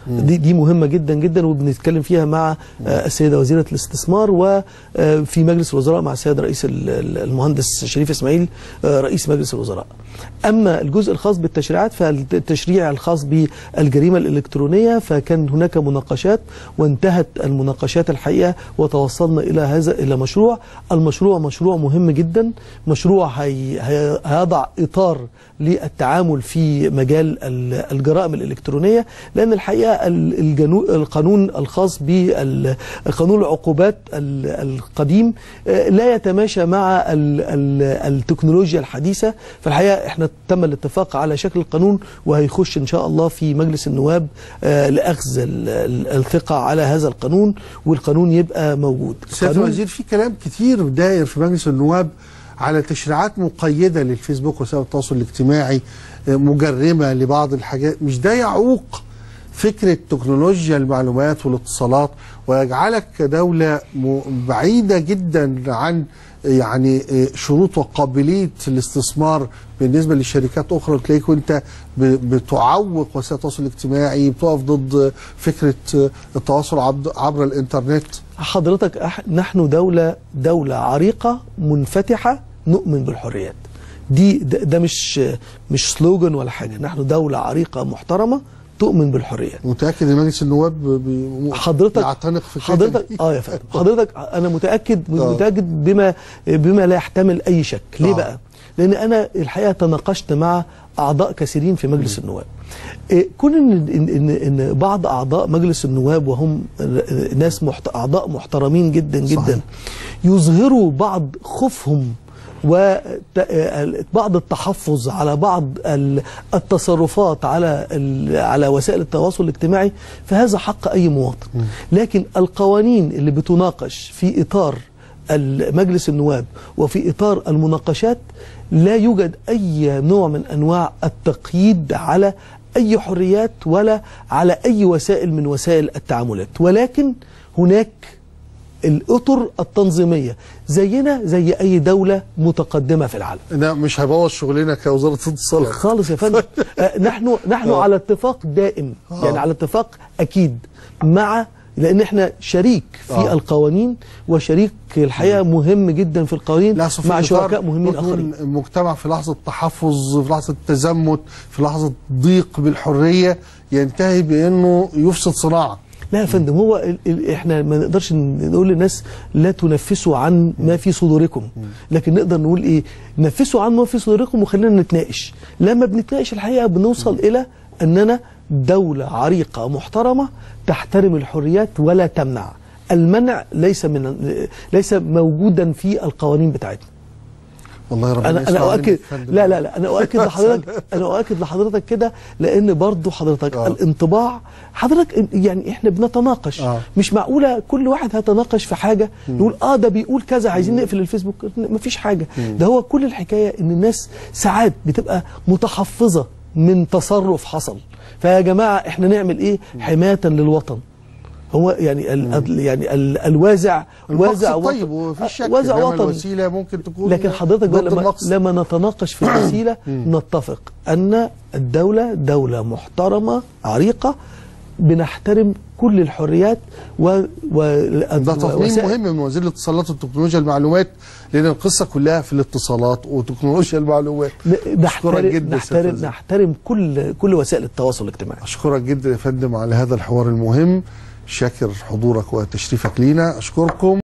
دي دي مهمه جدا جدا وبنتكلم فيها مع آه، السيده وزيره الاستثمار وفي مجلس الوزراء مع السيد رئيس ال- ال- المهندس شريف اسماعيل آه، رئيس مجلس الوزراء اما الجزء الخاص بالتشريعات فالتشريع الخاص بالجريمه الالكترونيه فكان هناك مناقشات وانتهت المناقشات الحقيقه وتوصلنا الى هذا الى مشروع المشروع مشروع مهم جدا مشروع هي هي هيضع اطار للتعامل في مجال ال- الجرائم الالكترونيه لان الحقيقه ال- الجنو القانون الخاص بقانون العقوبات ال- القديم آه، لا يتماشى مع ال- ال- التكنولوجيا الحديثه فالحقيقه احنا تم الاتفاق على شكل القانون وهيخش ان شاء الله في مجلس النواب آه، لاخذ ال- ال- الثقه على هذا القانون والقانون يبقى موجود سياده قانون- الوزير في كلام كتير داير في مجلس النواب على تشريعات مقيده للفيسبوك وسائل التواصل الاجتماعي آه، مجرمه لبعض الحاجات مش ده يعوق فكره تكنولوجيا المعلومات والاتصالات ويجعلك كدوله م- بعيده جدا عن يعني آه، شروط وقابليه الاستثمار بالنسبه لشركات اخرى وتلاقيك وانت ب- بتعوق وسائل التواصل الاجتماعي بتقف ضد فكره آه، التواصل عبر, عبر الانترنت حضرتك أح- نحن دولة دولة عريقة منفتحة نؤمن بالحريات دي ده, ده مش مش سلوجان ولا حاجة نحن دولة عريقة محترمة تؤمن بالحريات متاكد ان مجلس النواب بي- حضرتك يعتنق في حضرتك اه يا فندم حضرتك انا متاكد متاكد بما بما لا يحتمل اي شك ليه آه. بقى لان انا الحقيقه تناقشت مع اعضاء كثيرين في مجلس النواب إيه، كون ان ان ان, إن بعض اعضاء مجلس النواب وهم آه، ناس محت... اعضاء محترمين جدا جدا صحيح. يظهروا بعض خوفهم وبعض التحفظ على بعض ال- التصرفات على ال- على وسائل التواصل الاجتماعي فهذا حق اي مواطن لكن القوانين اللي بتناقش في اطار مجلس النواب وفي اطار المناقشات لا يوجد اي نوع من انواع التقييد على اي حريات ولا على اي وسائل من وسائل التعاملات ولكن هناك الاطر التنظيميه زينا زي اي دوله متقدمه في العالم ده مش هيبوظ شغلنا كوزاره اتصالات خالص يا فندم آه، نحن نحن آه. على اتفاق دائم آه. يعني على اتفاق اكيد مع لان احنا شريك في آه. القوانين وشريك الحقيقه مهم جدا في القوانين لا أصل في مع إطار شركاء مهمين نكون اخرين المجتمع في لحظه تحفظ في لحظه تزمت في لحظه ضيق بالحريه ينتهي بانه يفسد صناعه لا يا فندم هو ال ال احنا ما نقدرش ن- نقول للناس لا تنفسوا عن ما في صدوركم لكن نقدر نقول ايه نفسوا عن ما في صدوركم وخلينا نتناقش لما بنتناقش الحقيقه بنوصل الى اننا دوله عريقه محترمه تحترم الحريات ولا تمنع المنع ليس من ليس موجودا في القوانين بتاعتنا والله ربنا انا يسمع انا منك اؤكد يا فندم. لا لا لا انا اؤكد لحضرتك انا اؤكد لحضرتك كده لان برضو حضرتك آه. الانطباع حضرتك يعني احنا بنتناقش آه. مش معقوله كل واحد هيتناقش في حاجه نقول اه ده بيقول كذا عايزين نقفل الفيسبوك مفيش حاجه ده هو كل الحكايه ان الناس ساعات بتبقى متحفظه من تصرف حصل فيا جماعه احنا نعمل ايه حمايه للوطن هو يعني ال يعني ال الوازع وازع المقصد طيب وطن- ومفيش شك وازع إنما وطني الوسيله ممكن تكون لكن حضرتك بقى ضد لما, المقصد. لما نتناقش في الوسيله نتفق ان الدوله دوله محترمه عريقه بنحترم كل الحريات و, و... ده تصميم وسائل- مهم من وزير الاتصالات وتكنولوجيا المعلومات لان القصه كلها في الاتصالات وتكنولوجيا المعلومات ن- أشكرك نحترم جدا سيادة نحترم الوزير. نحترم كل كل وسائل التواصل الاجتماعي اشكرك جدا يا فندم على هذا الحوار المهم شاكر حضورك وتشريفك لينا اشكركم